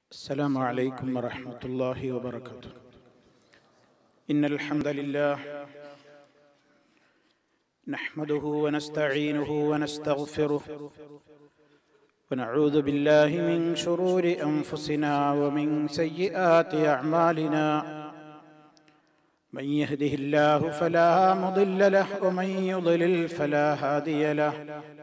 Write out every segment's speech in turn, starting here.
السلام عليكم ورحمة الله وبركاته إن الحمد لله نحمده ونستعينه ونستغفره ونعوذ بالله من شرور أنفسنا ومن سيئات أعمالنا من يهده الله فلا مضل له ومن يضلل فلا هادي له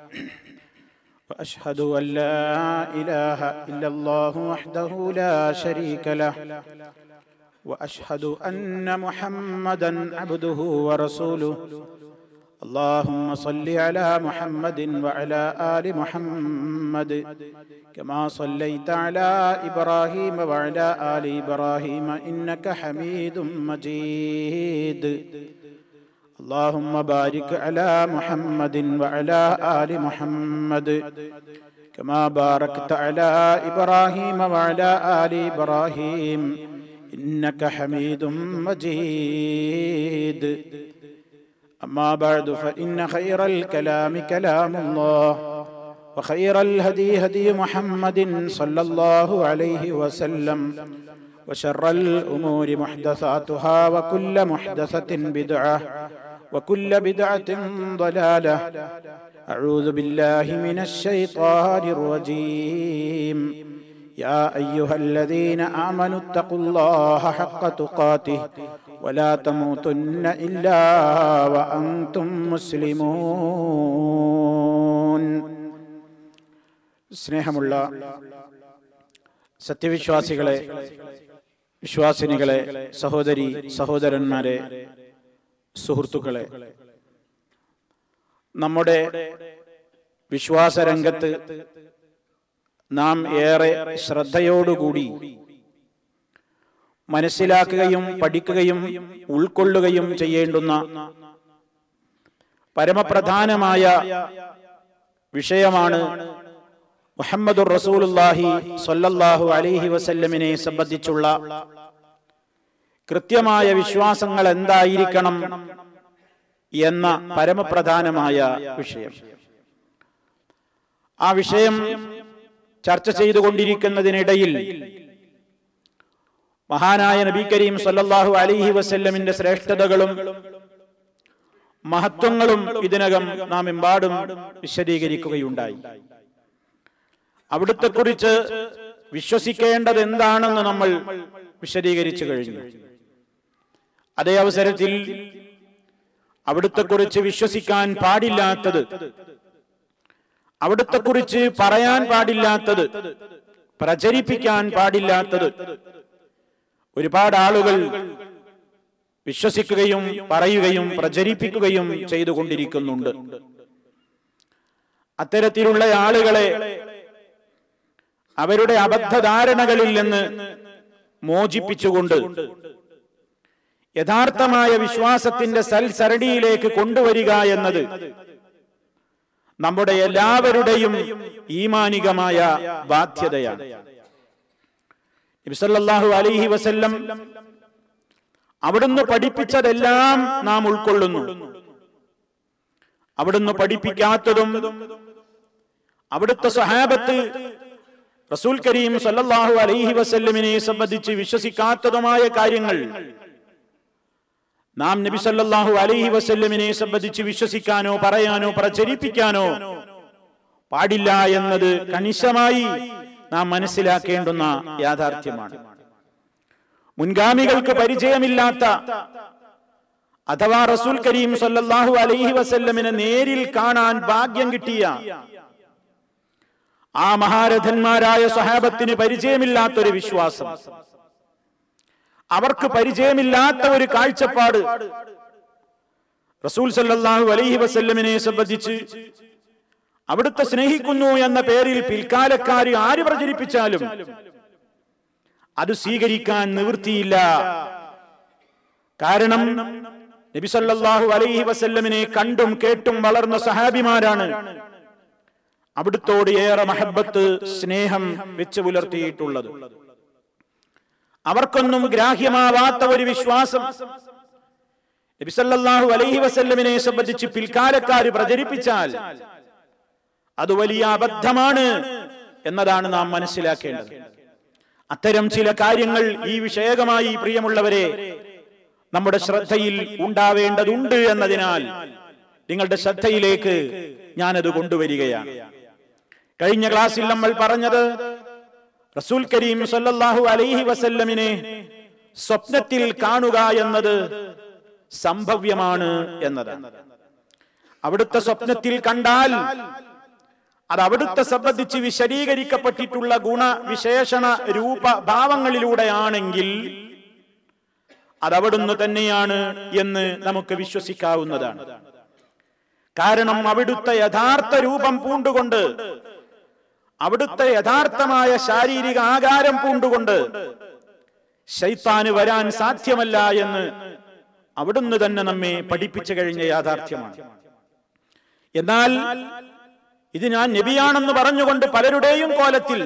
واشهد ان لا اله الا الله وحده لا شريك له واشهد ان محمدا عبده ورسوله اللهم صل على محمد وعلى ال محمد كما صليت على ابراهيم وعلى ال ابراهيم انك حميد مجيد اللهم بارك على محمد وعلى آل محمد كما باركت على إبراهيم وعلى آل إبراهيم إنك حميد مجيد أما بعد فإن خير الكلام كلام الله وخير الهدي هدي محمد صلى الله عليه وسلم وشر الأمور محدثاتها وكل محدثة بدعة وكل بدعة ضلالة أعوذ بالله من الشيطان الرجيم يا أيها الذين آمنوا اتقوا الله حق تقاته ولا تموتن إلا وأنتم مسلمون സ്നേഹമുള്ള സത്യവിശ്വാസികളെ വിശ്വാസിനികളെ സഹോദരി സഹോദരന്മാരെ സുഹൃത്തുക്കളെ നമ്മുടെ വിശ്വാസരംഗത്ത് നാം ഏറെ ശ്രദ്ധയോടുകൂടി മനസ്സിലാക്കുകയും പഠിക്കുകയും ഉൾക്കൊള്ളുകയും ചെയ്യേണ്ടുന്ന പരമപ്രധാനമായ വിഷയമാണ് മുഹമ്മദുർ റസൂലുല്ലാഹി സ്വല്ലല്ലാഹു അലൈഹി വസല്ലമിനെ സംബന്ധിച്ചുള്ള കൃത്യമായ വിശ്വാസങ്ങൾ എന്തായിരിക്കണം എന്ന പരമപ്രധാനമായ വിഷയം ആ വിഷയം ചർച്ച ചെയ്തുകൊണ്ടിരിക്കുന്നതിനിടയിൽ മഹാനായ നബി കരീം സല്ലല്ലാഹു അലൈഹി വസല്ലമിന്റെ ശ്രേഷ്ഠതകളും മഹത്വങ്ങളും ഇതിനകം നാം എമ്പാടും വിശദീകരിക്കുകയുണ്ടായി അവിടുത്തെ കുറിച്ച് വിശ്വസിക്കേണ്ടത് എന്താണെന്ന് നമ്മൾ വിശദീകരിച്ചു കഴിഞ്ഞു അതേ അവസരത്തിൽ അവിടുത്തെ കുറിച്ച് വിശ്വസിക്കാൻ പാടില്ലാത്തത് അവിടുത്തെ കുറിച്ച് പറയാൻ പാടില്ലാത്തത് പ്രചരിപ്പിക്കാൻ പാടില്ലാത്തത് ഒരുപാട് ആളുകൾ വിശ്വസിക്കുകയും പറയുകയും പ്രചരിപ്പിക്കുകയും ചെയ്തുകൊണ്ടിരിക്കുന്നുണ്ട് അത്തരത്തിലുള്ള ആളുകളെ അവരുടെ അബദ്ധധാരണകളിൽ നിന്ന് മോചിപ്പിച്ചുകൊണ്ട് യഥാർത്ഥമായ വിശ്വാസത്തിന്റെ സൽസരണിയിലേക്ക് കൊണ്ടുവരിക എന്നത് നമ്മുടെ എല്ലാവരുടെയും ഈമാനികമായ ബാധ്യതയാണ് നബിസല്ലാഹു അലൈഹി വസല്ലം അവിടുന്ന് പഠിപ്പിച്ചതെല്ലാം നാം ഉൾക്കൊള്ളുന്നു അവിടുന്ന് പഠിപ്പിക്കാത്തതും അവിടുത്തെ സഹാബത്ത് റസൂൽ കരീം സല്ലല്ലാഹു അലൈഹി വസല്ലമിനെ സംബന്ധിച്ച് വിശ്വസിക്കാത്തതുമായ കാര്യങ്ങൾ നാം നബി സല്ലല്ലാഹു അലൈഹി വസല്ലമിനെ സംബന്ധിച്ച് വിശ്വസിക്കാനോ പറയാനോ പ്രചരിപ്പിക്കാനോ പാടില്ല എന്നത് കണിശമായി നാം മനസ്സിലാക്കേണ്ടുന്ന യാഥാർത്ഥ്യമാണ് മുൻഗാമികൾക്ക് പരിചയമില്ലാത്ത അഥവാ റസൂൽ കരീം സല്ലല്ലാഹു അലൈഹി വസല്ലമിനെ നേരിൽ കാണാൻ ഭാഗ്യം കിട്ടിയ ആ മഹാരഥന്മാരായ സഹാബത്തിന് പരിചയമില്ലാത്തൊരു വിശ്വാസം അവർക്ക് പരിചയമില്ലാത്ത ഒരു കാഴ്ചപ്പാട് റസൂൽ സല്ലാഹു അലൈഹി വസല്ലമിനെ സംബന്ധിച്ച് അവിടുത്തെ സ്നേഹിക്കുന്നു എന്ന പേരിൽ പിൽക്കാലക്കാർ ആര് പ്രചരിപ്പിച്ചാലും അത് സ്വീകരിക്കാൻ നിവൃത്തിയില്ല കാരണം നബി സല്ലല്ലാഹു അലൈഹി വസല്ലമിനെ കണ്ടും കേട്ടും വളർന്ന സഹാബിമാരാണ് അവിടുത്തോട് ഏറെ മഹബത്ത് സ്നേഹം വെച്ച് പുലർത്തിയിട്ടുള്ളത് അവർക്കൊന്നും ഗ്രാഹ്യമാവാത്ത ഒരു വിശ്വാസം നബിസല്ലാഹു അലൈഹി വസല്ലമിനെ സംബന്ധിച്ച് പിൽക്കാലക്കാര് പ്രചരിപ്പിച്ചാൽ അത് വലിയ അബദ്ധമാണ് എന്നതാണ് നാം മനസ്സിലാക്കേണ്ടത് അത്തരം ചില കാര്യങ്ങൾ ഈ വിഷയകമായി പ്രിയമുള്ളവരെ നമ്മുടെ ശ്രദ്ധയിൽ ഉണ്ടാവേണ്ടതുണ്ട് എന്നതിനാൽ നിങ്ങളുടെ ശ്രദ്ധയിലേക്ക് ഞാനത് കൊണ്ടുവരികയാണ് കഴിഞ്ഞ ക്ലാസ്സിൽ നമ്മൾ പറഞ്ഞത് റസൂൽ കരീം സല്ലല്ലാഹു അലൈഹി വസല്ലമിനെ സ്വപ്നത്തിൽ കാണുക എന്നത് സംഭവ്യമാണ് എന്നതാണ് അവിടുത്തെ സ്വപ്നത്തിൽ കണ്ടാൽ അത് അവിടുത്തെ സംബന്ധിച്ച് വിശദീകരിക്കപ്പെട്ടിട്ടുള്ള ഗുണവിശേഷണ രൂപ ഭാവങ്ങളിലൂടെയാണെങ്കിൽ അത് അവിടുന്ന് തന്നെയാണ് എന്ന് നമുക്ക് വിശ്വസിക്കാവുന്നതാണ് കാരണം അവിടുത്തെ യഥാർത്ഥ രൂപം പൂണ്ടുകൊണ്ട് അവിടുത്തെ യഥാർത്ഥമായ ശാരീരിക ആകാരം പൂണ്ടുകൊണ്ട് ശൈത്താന് വരാൻ സാധ്യമല്ല എന്ന് അവിടുന്ന് തന്നെ നമ്മെ പഠിപ്പിച്ചു കഴിഞ്ഞ യാഥാർത്ഥ്യമാണ് എന്നാൽ ഇത് ഞാൻ നബിയാണെന്ന് പറഞ്ഞുകൊണ്ട് പലരുടെയും കോലത്തിൽ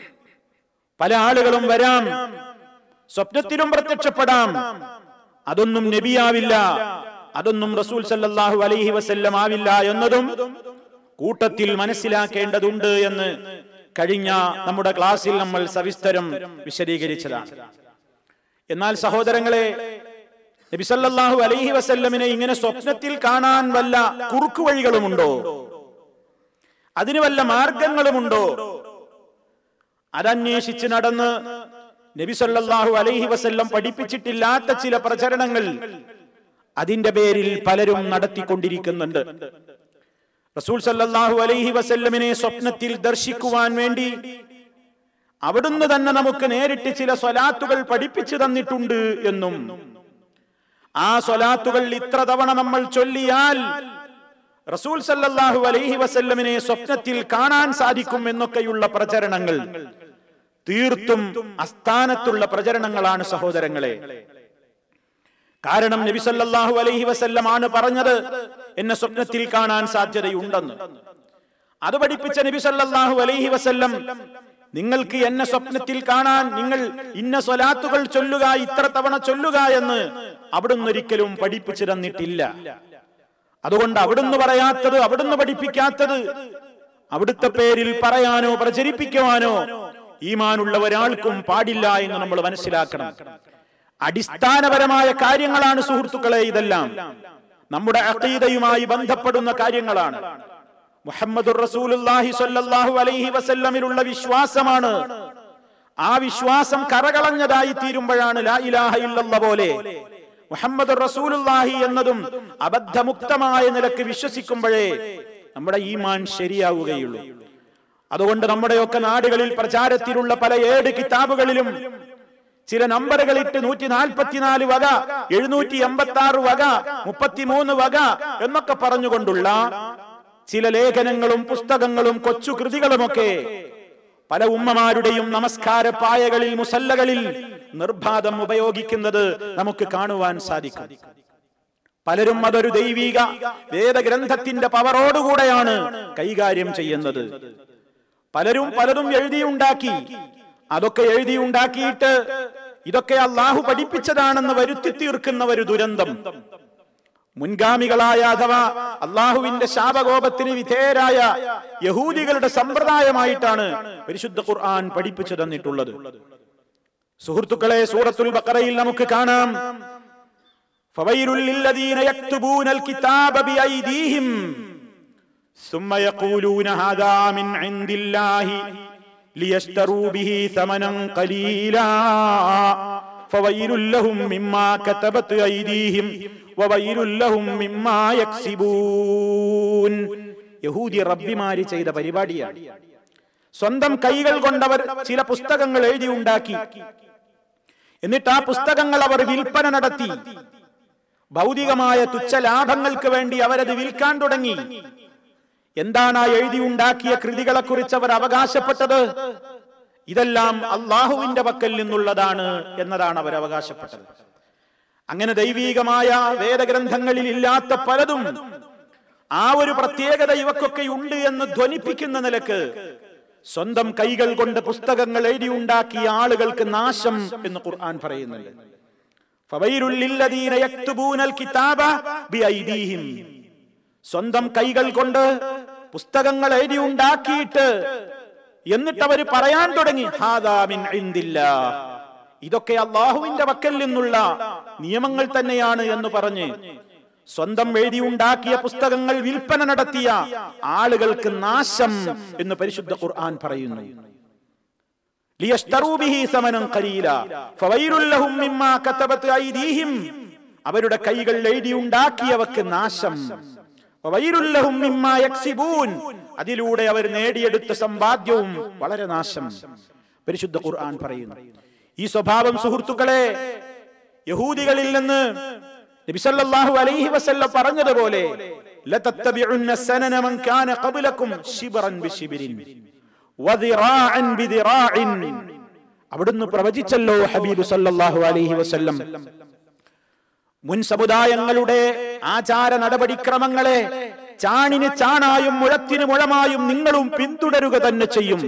പല ആളുകളും വരാം സ്വപ്നത്തിലും പ്രത്യക്ഷപ്പെടാം അതൊന്നും നബിയാവില്ല അതൊന്നും റസൂൽ സല്ലല്ലാഹു അലൈഹി വസല്ലം ആവില്ല എന്നതും കൂട്ടത്തിൽ മനസ്സിലാക്കേണ്ടതുണ്ട് എന്ന് കഴിഞ്ഞ നമ്മുടെ ക്ലാസ്സിൽ നമ്മൾ സവിസ്തരം വിശദീകരിച്ചതാണ് എന്നാൽ സഹോദരങ്ങളെ നബി സല്ലല്ലാഹു അലൈഹി വസല്ലമിനെ ഇങ്ങനെ സ്വപ്നത്തിൽ കാണാൻ വല്ല കുറുക്കു വഴികളുമുണ്ടോ അതിന് വല്ല മാർഗങ്ങളുമുണ്ടോ അതന്വേഷിച്ച് നടന്ന് നബി സല്ലല്ലാഹു അലൈഹി വസല്ലം പഠിപ്പിച്ചിട്ടില്ലാത്ത ചില പ്രചരണങ്ങൾ അതിന്റെ പേരിൽ പലരും നടത്തിക്കൊണ്ടിരിക്കുന്നുണ്ട് റസൂൽ സല്ലല്ലാഹു അലൈഹി വസല്ലമിനെ സ്വപ്നത്തിൽ ദർശിക്കുവാൻ വേണ്ടി അവിടുന്ന് തന്നെ നമുക്ക് നേരിട്ട് ചില സ്വലാത്തുകൾ പഠിപ്പിച്ചു തന്നിട്ടുണ്ട് എന്നും ആ സ്വലാത്തുകൾ ഇത്ര തവണ നമ്മൾ ചൊല്ലിയാൽ റസൂൽ സല്ലല്ലാഹു അലൈഹി വസല്ലമിനെ സ്വപ്നത്തിൽ കാണാൻ സാധിക്കും എന്നൊക്കെയുള്ള പ്രചരണങ്ങൾ തീർത്തും അസ്ഥാനത്തുള്ള പ്രചരണങ്ങളാണ് സഹോദരങ്ങളെ കാരണം നബി സല്ലല്ലാഹു അലൈഹി വസല്ലം ആണ് പറഞ്ഞത് എന്നെ സ്വപ്നത്തിൽ കാണാൻ സാധ്യതയുണ്ടെന്ന് അത് പഠിപ്പിച്ച നബി സല്ലല്ലാഹു അലൈഹി വസല്ലം നിങ്ങൾക്ക് എന്നെ സ്വപ്നത്തിൽ കാണാൻ നിങ്ങൾ ഇന്ന സ്വലാത്തുകൾ ചൊല്ലുക ഇത്ര തവണ ചൊല്ലുക എന്ന് അവിടുന്ന് ഒരിക്കലും പഠിപ്പിച്ചു തന്നിട്ടില്ല അതുകൊണ്ട് അവിടുന്ന് പറയാത്തത് അവിടുന്ന് പഠിപ്പിക്കാത്തത് അവിടുത്തെ പേരിൽ പറയാനോ പ്രചരിപ്പിക്കുവാനോ ഈമാനുള്ള ഒരാൾക്കും പാടില്ല എന്ന് നമ്മൾ മനസ്സിലാക്കണം അടിസ്ഥാനപരമായ കാര്യങ്ങളാണ് സുഹൃത്തുക്കളെ ഇതെല്ലാം നമ്മുടെ അഖീദയുമായി ബന്ധപ്പെടുന്ന കാര്യങ്ങളാണ് മുഹമ്മദുർ റസൂലുള്ളാഹി സ്വല്ലല്ലാഹു അലൈഹി വസല്ലമിലുള്ള വിശ്വാസമാണ് ആ വിശ്വാസം കറകളഞ്ഞതായി തീരുമ്പോഴാണ് ലാ ഇലാഹ ഇല്ലല്ല പോലെ മുഹമ്മദ് റസൂലുള്ളാഹി എന്നതും അബദ്ധമുക്തമായ നിലക്ക് വിശ്വസിക്കുമ്പോഴേ നമ്മുടെ ഈമാൻ ശരിയാവുകയുള്ളൂ അതുകൊണ്ട് നമ്മുടെയൊക്കെ നാടുകളിൽ പ്രചാരത്തിലുള്ള പല ഏഴ് കിതാബുകളിലും ചില നമ്പറുകൾ ഇട്ട് നൂറ്റി നാൽപ്പത്തിനാല് വക എഴുന്നൂറ്റി എൺപത്തി ആറ് വക മുപ്പത്തിമൂന്ന് വക എന്നൊക്കെ പറഞ്ഞുകൊണ്ടുള്ള ചില ലേഖനങ്ങളും പുസ്തകങ്ങളും കൊച്ചു കൃതികളുമൊക്കെ പല ഉമ്മമാരുടെയും നമസ്കാര പായകളിൽ മുസല്ലകളിൽ നിർബാധം ഉപയോഗിക്കുന്നത് നമുക്ക് കാണുവാൻ സാധിക്കും പലരും അതൊരു ദൈവിക വേദഗ്രന്ഥത്തിന്റെ പവറോടുകൂടെയാണ് കൈകാര്യം ചെയ്യുന്നത് പലരും പലതും എഴുതിയുണ്ടാക്കി അതൊക്കെ എഴുതിയുണ്ടാക്കിയിട്ട് ഇതൊക്കെ അള്ളാഹു പഠിപ്പിച്ചതാണെന്ന് വരുത്തി തീർക്കുന്ന ഒരു ദുരന്തം മുൻഗാമികളായ അഥവാ അള്ളാഹുവിന്റെ ശാപകോപത്തിന് വിധേയരായ യഹൂദികളുടെ സമ്പ്രദായമായിട്ടാണ് പരിശുദ്ധ ഖുർആൻ പഠിപ്പിച്ചു തന്നിട്ടുള്ളത് സുഹൃത്തുക്കളെ സൂറത്തുൽ ബഖറയിൽ നമുക്ക് കാണാം فويل للذين يكتبون الكتاب بأيديهم ثم يقولون هذا من عند الله ليشتروا به ثمنا قليلا فويل لهم مما كتبت أيديهم وويل لهم مما يكسبون യഹൂദി റബ്ബിമാര് ചെയ്ത പരിപാടിയാണ് സ്വന്തം കൈകൾ കൊണ്ടവർ ചില പുസ്തകങ്ങൾ എഴുതി ഉണ്ടാക്കി എന്നിട്ട് ആ പുസ്തകങ്ങൾ അവർ വിൽപ്പന നടത്തി ഭൗതികമായ തുച്ഛ ലാഭങ്ങൾക്ക് വേണ്ടി അവരത് വിൽക്കാൻ തുടങ്ങി എന്താണ് ആ എഴുതി ഉണ്ടാക്കിയ കൃതികളെ കുറിച്ച് അവർ അവകാശപ്പെട്ടത് ഇതെല്ലാം അള്ളാഹുവിന്റെ പക്കൽ നിന്നുള്ളതാണ് എന്നതാണ് അവർ അവകാശപ്പെട്ടത് അങ്ങനെ ദൈവീകമായ വേദഗ്രന്ഥങ്ങളിൽ ഇല്ലാത്ത പലതും ആ ഒരു പ്രത്യേകത ഇവക്കൊക്കെ ഉണ്ട് എന്ന് ധ്വനിപ്പിക്കുന്ന നിലക്ക് സ്വന്തം കൈകൾ കൊണ്ട് പുസ്തകങ്ങൾ എഴുതി ഉണ്ടാക്കിയ ആളുകൾക്ക് നാശം എന്ന് ഖുർആൻ പറയുന്നുണ്ട് ഫവൈലുൽ ലില്ലദീന യക്തുബൂനൽ കിതാബ ബിഐദീഹിം സ്വന്തം കൈകൾ കൊണ്ട് പുസ്തകങ്ങൾ എഴുതി ഉണ്ടാക്കിയിട്ട് എന്നിട്ട് അവർ പറയാൻ തുടങ്ങി "ഹാദാ മിൻ ഇൻദില്ലാ." ഇതൊക്കെ അള്ളാഹുവിന്റെ വക്കൽ നിന്നുള്ള നിയമങ്ങൾ തന്നെയാണ് എന്ന് പറഞ്ഞ് സ്വന്തം എഴുതി ഉണ്ടാക്കിയ പുസ്തകങ്ങൾ വിൽപ്പന നടത്തിയ ആളുകൾക്ക് നാശം എന്ന് പരിശുദ്ധ ഖുർആൻ പറയുന്നു ലിയഷ്തറൂ ബിഹി സമനം ഖലീല ഫവൈലുൽ ലഹും മിമ്മാ കതബത് ഐദീഹിം അവരുടെ കൈകൾ എഴുതി ഉണ്ടാക്കിയവർക്ക് നാശം ഫവൈലുൽ ലഹും മിമ്മാ യക്സിബൂൻ അതിലൂടെ അവർ നേടിയെടുത്ത സമ്പാദ്യവും വളരെ നാശം പരിശുദ്ധ ഖുർആൻ പറയുന്നു ഈ സ്വഭാവം സുഹൃത്തുക്കളെ യഹൂദികളിൽ നിന്ന് നബി സല്ലല്ലാഹു അലൈഹി വസല്ലം പറഞ്ഞതുപോലെ ലതത്തബിഉന്ന സനന മൻ കാന ഖബ്ലകും ശിബ്റൻ ബിശിബ്രിൻ വദിറാഅൻ ബിദിറാഇൻ അവിടുന്ന് പ്രവചിച്ചല്ലോ ഹബീബ് സല്ലല്ലാഹു അലൈഹി വസല്ലം മുൻ സമുദായങ്ങളുടെ ആചാര നടപടിക്രമങ്ങളെ ചാണിന് ചാണായും മുഴത്തിന് മുഴമായും നിങ്ങളും പിന്തുടരുക തന്നെ ചെയ്യും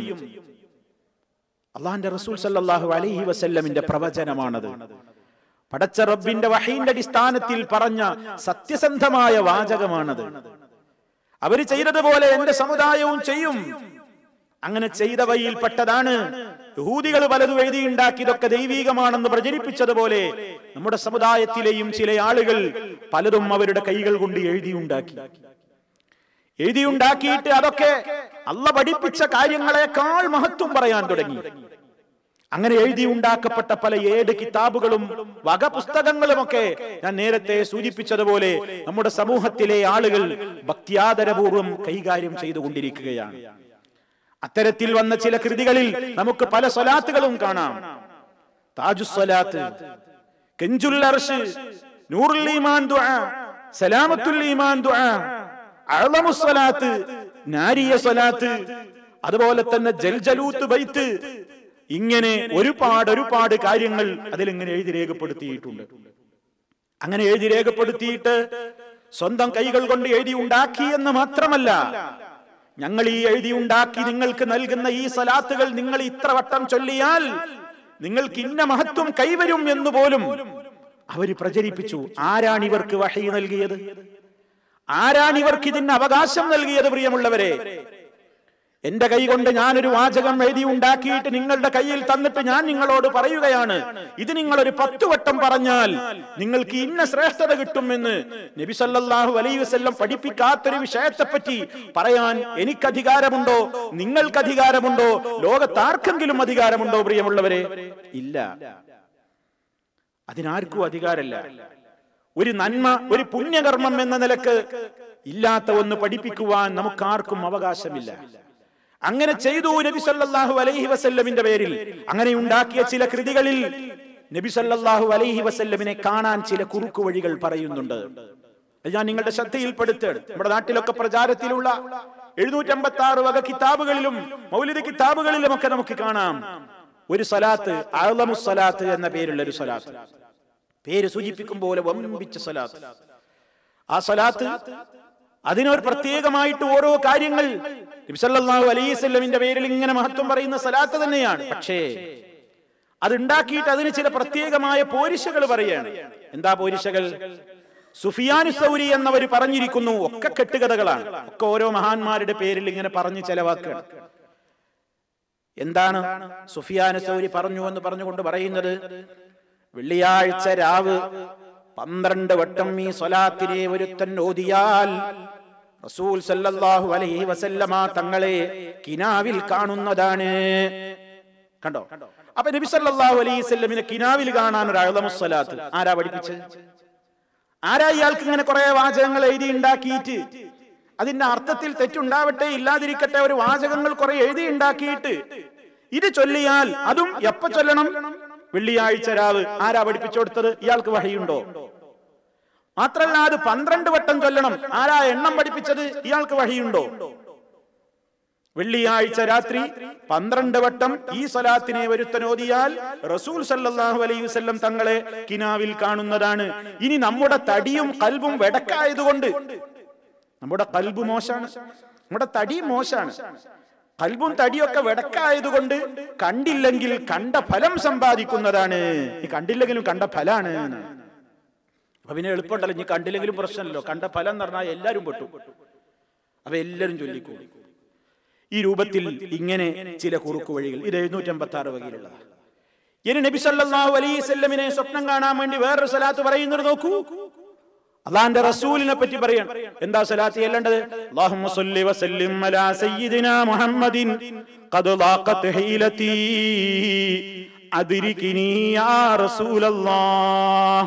അള്ളാന്റെ റസൂൽ സല്ലല്ലാഹു അലൈഹി വസല്ലമിന്റെ പ്രവചനമാണത് പടച്ച റബ്ബിന്റെ വഹീന്റെ അടിസ്ഥാനത്തിൽ പറഞ്ഞ സത്യസന്ധമായ വാചകമാണത് അവര് ചെയ്തതുപോലെ എന്റെ സമുദായവും ചെയ്യും അങ്ങനെ ചെയ്തവയിൽപ്പെട്ടതാണ് യഹൂദികൾ പലതും എഴുതിയുണ്ടാക്കി ഇതൊക്കെ ദൈവീകമാണെന്ന് പ്രചരിപ്പിച്ചതുപോലെ നമ്മുടെ സമുദായത്തിലെയും ചില ആളുകൾ പലതും അവരുടെ കൈകൾ കൊണ്ട് എഴുതിയുണ്ടാക്കി എഴുതിയുണ്ടാക്കിയിട്ട് അതൊക്കെ അല്ല പഠിപ്പിച്ച കാര്യങ്ങളെക്കാൾ മഹത്വം പറയാൻ തുടങ്ങി അങ്ങനെ എഴുതി ഉണ്ടാക്കപ്പെട്ട പല ഏട് കിതാബുകളും വക പുസ്തകങ്ങളുമൊക്കെ ഞാൻ നേരത്തെ സൂചിപ്പിച്ചതുപോലെ നമ്മുടെ സമൂഹത്തിലെ ആളുകൾ ഭക്തിയാദരപൂർവ്വം കൈകാര്യം ചെയ്തുകൊണ്ടിരിക്കുകയാണ് അത്തരത്തിൽ വന്ന ചില കൃതികളിൽ നമുക്ക് പല സ്വലാത്തുകളും കാണാം താജുസ്വലാത്ത് കെഞ്ചുൽ അർഷ് നൂറുൽ ഈമാൻ ദുആ സലാമത്തുൽ ഈമാൻ ദുആ അഅ്ലമുസ്സലാത്ത് നാരിയ സ്വലാത്ത് അതുപോലെ തന്നെ ജൽജലൂത്ത് ബൈത്ത് ഇങ്ങനെ ഒരുപാട് ഒരുപാട് കാര്യങ്ങൾ അതിലിങ്ങനെ എഴുതി രേഖപ്പെടുത്തിയിട്ടുണ്ട് അങ്ങനെ എഴുതി രേഖപ്പെടുത്തിയിട്ട് സ്വന്തം കൈകൾ കൊണ്ട് എഴുതി ഉണ്ടാക്കി എന്ന് മാത്രമല്ല ഞങ്ങൾ ഈ എഴുതി ഉണ്ടാക്കി നിങ്ങൾക്ക് നൽകുന്ന ഈ സലാത്തുകൾ നിങ്ങൾ ഇത്ര വട്ടം ചൊല്ലിയാൽ നിങ്ങൾക്ക് ഇന്ന മഹത്വം കൈവരും എന്ന് പോലും അവര് പ്രചരിപ്പിച്ചു ആരാണ് ഇവർക്ക് വഹി നൽകിയത് ആരാണ് ഇവർക്ക് ഇതിന് അവകാശം നൽകിയത് പ്രിയമുള്ളവരെ എന്റെ കൈ കൊണ്ട് ഞാനൊരു വാചകം എഴുതി ഉണ്ടാക്കിയിട്ട് നിങ്ങളുടെ കയ്യിൽ തന്നിട്ട് ഞാൻ നിങ്ങളോട് പറയുകയാണ് ഇത് നിങ്ങൾ ഒരു പത്തു വട്ടം പറഞ്ഞാൽ നിങ്ങൾക്ക് ഇന്ന ശ്രേഷ്ഠത കിട്ടുമെന്ന് നബി സല്ലല്ലാഹു അലൈഹി വസല്ലം പഠിപ്പിക്കാത്തൊരു വിഷയത്തെപ്പറ്റി പറയാൻ എനിക്ക് അധികാരമുണ്ടോ നിങ്ങൾക്ക് അധികാരമുണ്ടോ ലോകത്താർക്കെങ്കിലും അധികാരമുണ്ടോ പ്രിയമുള്ളവരെ ഇല്ല അതിനാർക്കും അധികാരമില്ല ഒരു നന്മ ഒരു പുണ്യകർമ്മം എന്ന നിലക്ക് ഇല്ലാത്ത ഒന്ന് പഠിപ്പിക്കുവാൻ നമുക്കാർക്കും അവകാശമില്ല അങ്ങനെ ചെയ്തു നബി സല്ലല്ലാഹു അലൈഹി വസല്ലമിന്റെ പേരിൽ അങ്ങനെ ഉണ്ടാക്കിയ ചില കൃതികളിൽ നബി സല്ലല്ലാഹു അലൈഹി വസല്ലമിനെ കാണാൻ ചില കുറുക്കു വഴികൾ പറയുന്നുണ്ട് അത് ഞാൻ നിങ്ങളുടെ ശ്രദ്ധയിൽപ്പെടുത്തുകയാണ് നമ്മുടെ നാട്ടിലൊക്കെ പ്രചാരത്തിലുള്ള എഴുന്നൂറ്റമ്പത്തി ആറ് വക കിതാബുകളിലും മൗലിക കിതാബുകളിലും ഒക്കെ നമുക്ക് കാണാം ഒരു സലാത്ത് അളമുസലാത്ത് എന്ന പേരുള്ള ഒരു സലാത്ത് പേര് സൂചിപ്പിക്കും പോലെ വമ്പിച്ച സലാത്ത് ആ സലാത്ത് അതിനൊരു പ്രത്യേകമായിട്ട് ഓരോ കാര്യങ്ങൾ നബിസല്ലാഹു അലൈവല്ലമിന്റെ പേരിൽ ഇങ്ങനെ മഹത്വം പറയുന്ന സലാത്ത് തന്നെയാണ് പക്ഷേ അതുണ്ടാക്കിയിട്ട് അതിന് ചില പ്രത്യേകമായ പോരിശകൾ പറയാണ് എന്താ പോരിശകൾ സുഫിയാനു സൗരി എന്നവർ പറഞ്ഞിരിക്കുന്നു ഒക്കെ കെട്ടുകഥകളാണ് ഒക്കെ ഓരോ മഹാന്മാരുടെ പേരിൽ ഇങ്ങനെ പറഞ്ഞ് ചെലവാക്കുകയാണ് എന്താണ് സുഫിയാനു സൗരി പറഞ്ഞു എന്ന് പറഞ്ഞുകൊണ്ട് പറയുന്നത് വെള്ളിയാഴ്ച രാവ് പന്ത്രണ്ട് വട്ടം ഈ സ്വലാത്തിനെ ഒരുത്തൻ ഓതിയാൽ റസൂൽ സല്ലല്ലാഹു അലൈഹി വസല്ലമ തങ്ങളെ കിനാവിൽ കാണുന്നതാണ് കണ്ടോ അപ്പൊ നബി സല്ലല്ലാഹു അലൈഹി വസല്ലമിനെ കിനാവിൽ കാണാൻ ഒരു അഴലമുസ്വലാത്ത് ആരാ പഠിപ്പിച്ചത് ആരാ ഇയാൾക്ക് ഇങ്ങനെ കുറെ വാചകങ്ങൾ എഴുതി ഉണ്ടാക്കിയിട്ട് അതിന്റെ അർത്ഥത്തിൽ തെറ്റുണ്ടാവട്ടെ ഇല്ലാതിരിക്കട്ടെ ഒരു വാചകങ്ങൾ കുറെ എഴുതി ഉണ്ടാക്കിയിട്ട് ഇത് ചൊല്ലിയാൽ അതും എപ്പ ചൊല്ലണം വെള്ളിയാഴ്ച രാവ് ആരാ പഠിപ്പിച്ചു കൊടുത്തത് ഇയാൾക്ക് വഹയുണ്ടോ മാത്രല്ല അത് പന്ത്രണ്ട് വട്ടം ചൊല്ലണം ആരാ എണ്ണം പഠിപ്പിച്ചത് ഇയാൾക്ക് വഴിയുണ്ടോ വെള്ളിയാഴ്ച രാത്രി പന്ത്രണ്ട് വട്ടം ഈ സ്വലാത്തിനെ ഒരുത്തനോദിയാൽ റസൂൽ സല്ലല്ലാഹു അലൈഹി വസല്ലം തങ്ങളെ കിനാവിൽ കാണുന്നതാണ് ഇനി നമ്മുടെ തടിയും കൽബും വെടക്കായതുകൊണ്ട് നമ്മുടെ കൽബ് മോശാണ് നമ്മുടെ തടി മോശാണ് കൽബും തടിയൊക്കെ വെടക്കായതുകൊണ്ട് കണ്ടില്ലെങ്കിൽ കണ്ട ഫലം സമ്പാദിക്കുന്നതാണ് ഈ കണ്ടില്ലെങ്കിലും കണ്ട ഫലാണ് അപ്പൊ പിന്നെ എളുപ്പമുണ്ടല്ലോ ഇനി കണ്ടില്ലെങ്കിലും പ്രശ്നമല്ലോ കണ്ട ഫലം എന്ന് പറഞ്ഞാൽ എല്ലാവരും പെട്ടു അപ്പൊ എല്ലാവരും ചൊല്ലിക്കോളും ഈ രൂപത്തിൽ ഇങ്ങനെ ചില കുറുക്കു വഴികൾ ഇത് എഴുന്നൂറ്റി അമ്പത്തി ആറ് വകയിലുള്ളതാണ് ഇനി നബി സല്ലല്ലാഹു അലൈഹി വസല്ലമിനെ സ്വപ്നം കാണാൻ വേണ്ടി വേറൊരു സലാത്ത് പറയുന്നത് നോക്കൂ അള്ളാന്റെ റസൂലിനെ പറ്റി പറയാൻ എന്താ സലാത്ത് ചെല്ലേണ്ടത് അല്ലാഹുമ്മ സ്വല്ലി വസല്ലിം അലാ സയ്യിദിനാ മുഹമ്മദിൻ ഖദ് ളാഖത് ഹീലതി അദ്രികിനി യാ റസൂലല്ലാഹ്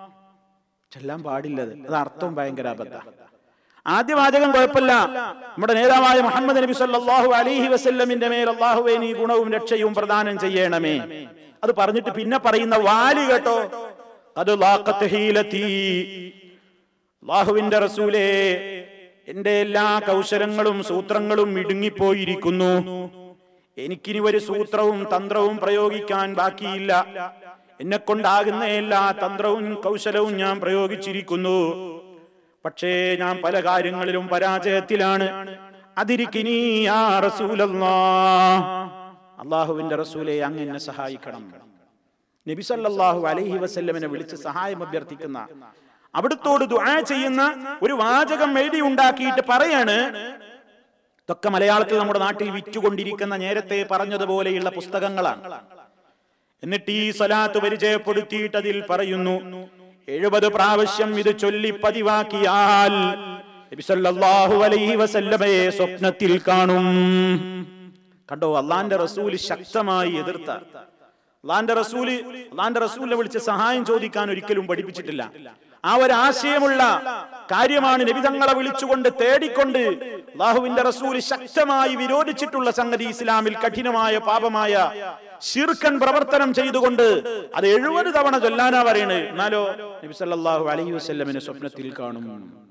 ചെല്ലാൻ പാടില്ലത് അത് അർത്ഥവും ഭയങ്കര അബദ്ധ ആദ്യ വാചകം കുഴപ്പമില്ല നമ്മുടെ നേതാവായ മുഹമ്മദ് നബി സല്ലല്ലാഹു അലൈഹി വസല്ലമിന്റെ മേൽ അള്ളാഹുവേ നീ ഗുണവും രക്ഷയും പ്രദാനം ചെയ്യണമേ അത് പറഞ്ഞിട്ട് പിന്നെ പറയുന്ന വാല് കേട്ടോ അത് ലാഖത്ത് ഹീലത്തി അള്ളാഹുവിന്റെ റസൂലേ എന്റെ എല്ലാ കൗശലങ്ങളും സൂത്രങ്ങളും ഇടുങ്ങിപ്പോയിരിക്കുന്നു എനിക്കിനി ഒരു സൂത്രവും തന്ത്രവും പ്രയോഗിക്കാൻ ബാക്കിയില്ല എന്നെ കൊണ്ടാകുന്ന എല്ലാ തന്ത്രവും കൗശലവും ഞാൻ പ്രയോഗിച്ചിരിക്കുന്നു പക്ഷേ ഞാൻ പല കാര്യങ്ങളിലും പരാജയത്തിലാണ് അതിരിക്കിനി ആ റസൂലല്ലാ അള്ളാഹുവിന്റെ റസൂലെ അങ്ങ് എന്നെ സഹായിക്കണം നബി സല്ലല്ലാഹു അലൈഹി വസല്ലമിനെ വിളിച്ച് സഹായം അഭ്യർത്ഥിക്കുന്ന അവിടുത്തോട് ദുആ ചെയ്യുന്ന ഒരു വാചകം എഴുതി ഉണ്ടാക്കിയിട്ട് പറയാണ് ഇതൊക്കെ മലയാളത്തിൽ നമ്മുടെ നാട്ടിൽ വിറ്റുകൊണ്ടിരിക്കുന്ന നേരത്തെ പറഞ്ഞതുപോലെയുള്ള പുസ്തകങ്ങളാണ് എന്നിട്ട് ഈ സ്വലാത്ത് പരിചയപ്പെടുത്തിയിട്ട് അതിൽ പറയുന്നു എഴുപത് പ്രാവശ്യം ഇത് ചൊല്ലി പതിവാക്കിയാൽ നബി സല്ലല്ലാഹു അലൈഹി വസല്ലമയെ സ്വപ്നത്തിൽ കാണും കണ്ടോ അള്ളാന്റെ റസൂല് ശക്തമായി എതിർത്ത അള്ളാന്റെ റസൂല് അള്ളാന്റെ റസൂലിനെ വിളിച്ച് സഹായം ചോദിക്കാൻ ഒരിക്കലും പഠിപ്പിച്ചിട്ടില്ല ആ ഒരു ആശയമുള്ള കാര്യമാണ് നബിതങ്ങളെ വിളിച്ചുകൊണ്ട് തേടിക്കൊണ്ട് അള്ളാഹുവിന്റെ റസൂല് ശക്തമായി വിരോധിച്ചിട്ടുള്ള സംഗതി ഇസ്ലാമിൽ കഠിനമായ പാപമായ ശിർക്കൻ പ്രവർത്തനം ചെയ്തുകൊണ്ട് അത് എഴുപത് തവണ ചൊല്ലാനാ പറയണത് എന്നാലോ നബി സല്ലല്ലാഹു അലൈഹി വസല്ലമിനെ സ്വപ്നത്തിൽ കാണും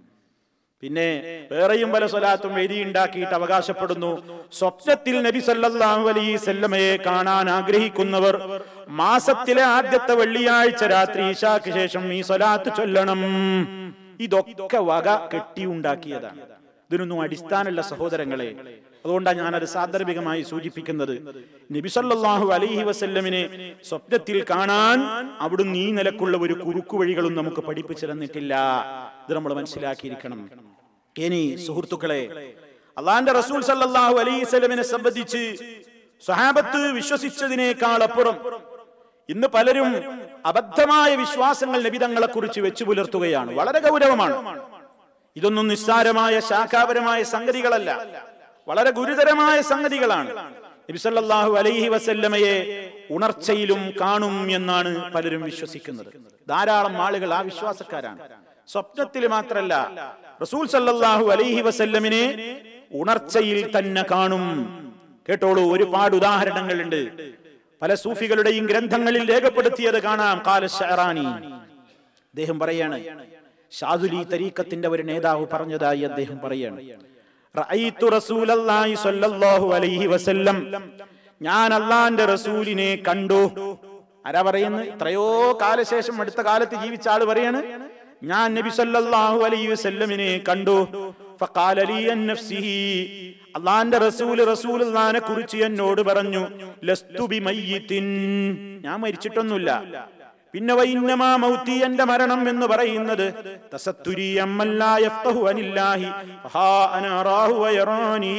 പിന്നെ വേറെയും പല സ്വലാത്തും എഴുതിയുണ്ടാക്കിയിട്ട് അവകാശപ്പെടുന്നു സ്വപ്നത്തിൽ നബി സല്ലല്ലാഹു അലൈഹി വസല്ലമയെ കാണാൻ ആഗ്രഹിക്കുന്നവർ മാസത്തിലെ ആദ്യത്തെ വെള്ളിയാഴ്ച രാത്രി ഈശാക്ക് ശേഷം ഈ സ്വലാത്ത് ചൊല്ലണം ഇതൊക്കെ വക കെട്ടിയുണ്ടാക്കിയതാണ് ഇതിനൊന്നും അടിസ്ഥാനമുള്ള സഹോദരങ്ങളെ അതുകൊണ്ടാണ് ഞാനത് സാന്ദർഭികമായി സൂചിപ്പിക്കുന്നത് നബിസല്ലാഹു അലൈഹി വസല്ലമിനെ സ്വപ്നത്തിൽ കാണാൻ അവിടുന്ന് ഈ നിലക്കുള്ള ഒരു കുറുക്കു വഴികളും നമുക്ക് പഠിപ്പിച്ചു തന്നിട്ടില്ല ഇത് നമ്മൾ മനസ്സിലാക്കിയിരിക്കണം ഇനി സുഹൃത്തുക്കളെ അള്ളാന്റെ റസൂൽ സല്ലല്ലാഹു അലൈഹി വസല്ലമിനെ സംബന്ധിച്ച് സ്വഹാബത്ത് വിശ്വസിച്ചതിനേക്കാൾ അപ്പുറം ഇന്ന് പലരും അബദ്ധമായ വിശ്വാസങ്ങൾ നബിതങ്ങളെ കുറിച്ച് വെച്ചു പുലർത്തുകയാണ് വളരെ ഗൗരവമാണ് ഇതൊന്നും നിസ്സാരമായ ശാഖാപരമായ സംഗതികളല്ല വളരെ ഗുരുതരമായ സംഗതികളാണ് നബിസല്ലാഹു അലൈഹി വസല്ലമയെ ഉണർച്ചയിലും കാണും എന്നാണ് പലരും വിശ്വസിക്കുന്നത് ധാരാളം ആളുകൾ ആ വിശ്വാസക്കാരാണ് സ്വപ്നത്തിൽ മാത്രല്ല റസൂൽ സല്ലല്ലാഹു അലൈഹി വസല്ലമിനെ ഉണർച്ചയിൽ തന്നെ കാണും കേട്ടോളൂ ഒരുപാട് ഉദാഹരണങ്ങളുണ്ട് പല സൂഫികളുടെയും ഗ്രന്ഥങ്ങളിൽ രേഖപ്പെടുത്തിയത് കാണാം കാല ഷഹറാനി അദ്ദേഹം പറയാണ് ഷാദുലി തരീക്കത്തിന്റെ ഒരു നേതാവ് പറഞ്ഞതായി അദ്ദേഹം പറയാണ് റഅയ്തു റസൂലല്ലാഹി സ്വല്ലല്ലാഹു അലൈഹി വസല്ലം ഞാൻ അള്ളാന്റെ റസൂലിനെ കണ്ടു ആരാ പറയുന്നത് എത്രയോ കാലശേഷം അടുത്ത കാലത്ത് ജീവിച്ച ആള് പറയാണ് ഞാൻ നബി സല്ലല്ലാഹു അലൈഹി വസല്ലമിനെ കണ്ടു ഫഖാല ലി അൻ നഫ്സിഹി അള്ളാന്റെ റസൂല് റസൂലുള്ളാഹിനെ കുറിച്ച് എന്നോട് പറഞ്ഞു ലസ്തു ബിമയ്യിത്തിൻ ഞാൻ മരിച്ചിട്ടൊന്നുമില്ല പിന്നെ വൈന്നമാ മൗത്തി എന്റെ മരണം എന്ന് പറയുന്നത് തസത്തുരി അമ്മല്ലാ യഫ്ഖഹു അനില്ലാഹി ഫഹാ അന അറാഹു വയറാനീ